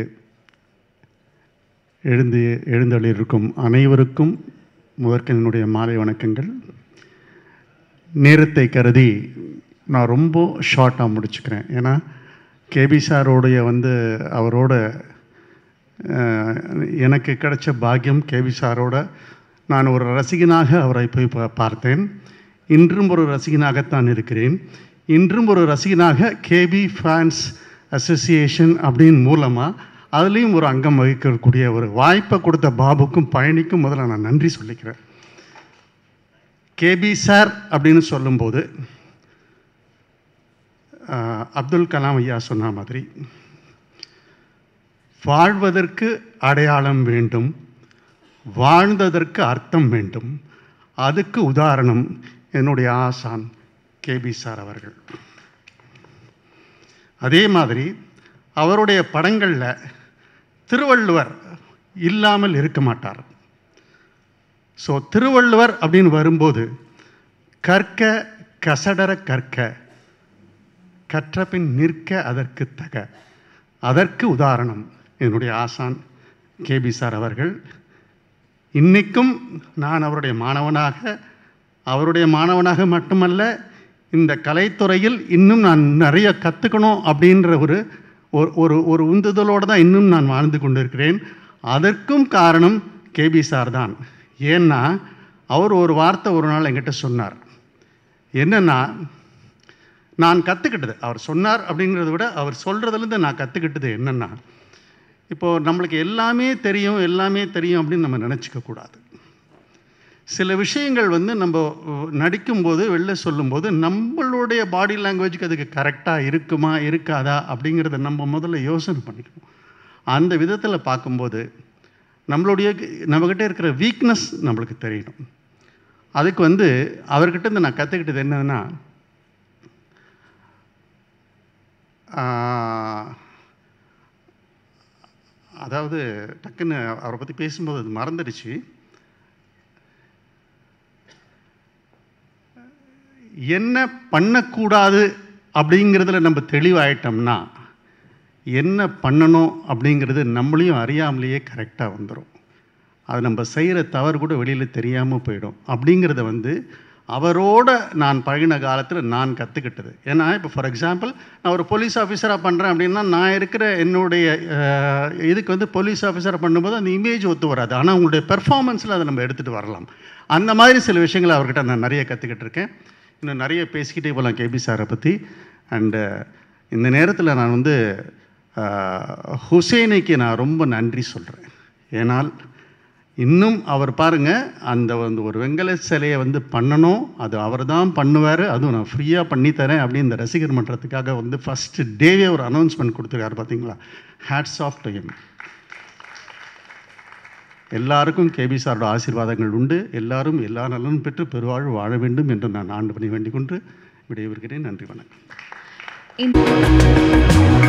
எழுந்து எழுந்தளிருக்கும் அனைவருக்கும் முதற்க என்னுடைய மாலை வணக்கங்கள் நேரத்தை கருதி நான் ரொம்ப ஷார்ட்டாக முடிச்சுக்கிறேன் ஏன்னா கேபி சாரோடைய வந்து அவரோட அஹ், எனக்கு கிடைச்ச பாக்கியம் கேபி சாரோட நான் ஒரு ரசிகனாக அவரை போய் பா- பார்த்தேன் இன்றும் ஒரு ரசிகனாகத்தான் இருக்கிறேன் இன்றும் ஒரு ரசிகனாக கேபி ஃபேன்ஸ் அசோசியேஷன் அப்படின்னு மூலமாக அதுலேயும் ஒரு அங்கம் வகிக்கக்கூடிய ஒரு வாய்ப்பை கொடுத்த பாபுக்கும் பழனிக்கும் முதல்ல நான் நன்றி சொல்லிக்கிறேன் கேபி சார் அப்படின்னு சொல்லும்போது ஆஹ், அப்துல் கலாம் ஐயா சொன்ன மாதிரி வாழ்வதற்கு அடையாளம் வேண்டும் வாழ்ந்ததற்கு அர்த்தம் வேண்டும் அதுக்கு உதாரணம் என்னுடைய ஆசான் கேபி சார் அவர்கள் அதே மாதிரி அவருடைய படங்களில் திருவள்ளுவர் இல்லாமல் இருக்க மாட்டார் ஸோ திருவள்ளுவர் அப்படின்னு வரும்போது கற்க கசடர கற்க கற்றபின் நிற்க அதற்கு தக அதற்கு உதாரணம் என்னுடைய ஆசான் கேபி சார் அவர்கள் இன்னைக்கும் நான் அவருடைய மாணவனாக அவருடைய மாணவனாக மட்டுமல்ல இந்த கலைத்துறையில் இன்னும் நான் நிறைய கற்றுக்கணும் அப்படின்ற ஒரு ஒரு- ஒரு ஒரு உந்துதலோடு தான் இன்னும் நான் வாழ்ந்து கொண்டிருக்கிறேன் அதற்கும் காரணம் கேபி சார் தான் ஏன்னா அவர் ஒரு வார்த்தை ஒரு நாள் என்கிட்ட சொன்னார் என்னன்னா நான் கற்றுக்கிட்டது அவர் சொன்னார் அப்படிங்கிறத விட அவர் சொல்கிறதுலேருந்து நான் கற்றுக்கிட்டது என்னென்னா இப்போது நம்மளுக்கு எல்லாமே தெரியும் எல்லாமே தெரியும் அப்படின்னு நம்ம நினச்சிக்க கூடாது சில விஷயங்கள் வந்து நம்ம அஹ், நடிக்கும்போது வெளில சொல்லும்போது நம்மளுடைய பாடி லாங்குவேஜுக்கு அதுக்கு கரெக்டாக இருக்குமா இருக்காதா அப்படிங்கிறத நம்ம முதல்ல யோசனை பண்ணிக்கணும் அந்த விதத்தில் பார்க்கும்போது நம்மளுடைய நம்மக்கிட்ட இருக்கிற வீக்னஸ் நம்மளுக்கு தெரியணும் அதுக்கு வந்து அவர்கிட்ட இருந்து நான் கற்றுக்கிட்டது என்னன்னா ஆஹ், அதாவது டக்குன்னு அவரை பற்றி பேசும்போது அது மறந்துடுச்சு என்ன பண்ணக்கூடாது அப்படிங்கிறதுல நம்ம தெளிவாயிட்டோம்னா என்ன பண்ணணும் அப்படிங்கிறது நம்மளையும் அறியாமலேயே கரெக்டாக வந்துடும் அது நம்ம செய்கிற தவறு கூட வெளியில் தெரியாமல் போயிடும் அப்படிங்கிறத வந்து அவரோட நான் பழகின காலத்தில் நான் கற்றுக்கிட்டது ஏன்னா இப்போ ஃபார் எக்ஸாம்பிள் நான் ஒரு போலீஸ் ஆஃபீஸராக பண்ணுறேன் அப்படின்னா நான் இருக்கிற என்னுடைய அஹ், இதுக்கு வந்து போலீஸ் ஆஃபீஸராக பண்ணும்போது அந்த இமேஜ் ஒத்து வராது ஆனால் உங்களுடைய பெர்ஃபார்மன்ஸில் அதை நம்ம எடுத்துகிட்டு வரலாம் அந்த மாதிரி சில விஷயங்களை அவர்கிட்ட நான் நிறைய கற்றுக்கிட்டு இருக்கேன் இன்னும் நிறைய பேசிக்கிட்டே போகலாம் கேபி சாரை பற்றி அண்டு இந்த நேரத்தில் நான் வந்து அஹ், ஹுசேனுக்கு நான் ரொம்ப நன்றி சொல்கிறேன் ஏனால் இன்னும் அவர் பாருங்க அந்த வந்து ஒரு வெங்கல சிலையை வந்து பண்ணணும் அது அவர் தான் பண்ணுவார் அதுவும் நான் ஃப்ரீயாக பண்ணித்தரேன் அப்படின்னு இந்த ரசிகர் மன்றத்துக்காக வந்து ஃபஸ்ட்டு டேவே ஒரு அனௌன்ஸ்மெண்ட் கொடுத்துருக்காரு பார்த்தீங்களா ஹேட்ஸ் ஆஃப் டு him எல்லாருக்கும் கேபி சாரோட ஆசீர்வாதங்கள் உண்டு எல்லாரும் எல்லா நலனும் பெற்று பெருவாழ்வு வாழ வேண்டும் என்று நான் ஆண்டு பண்ணி வேண்டிக் கொண்டு விடைபெறுகிறேன் நன்றி வணக்கம் இந்த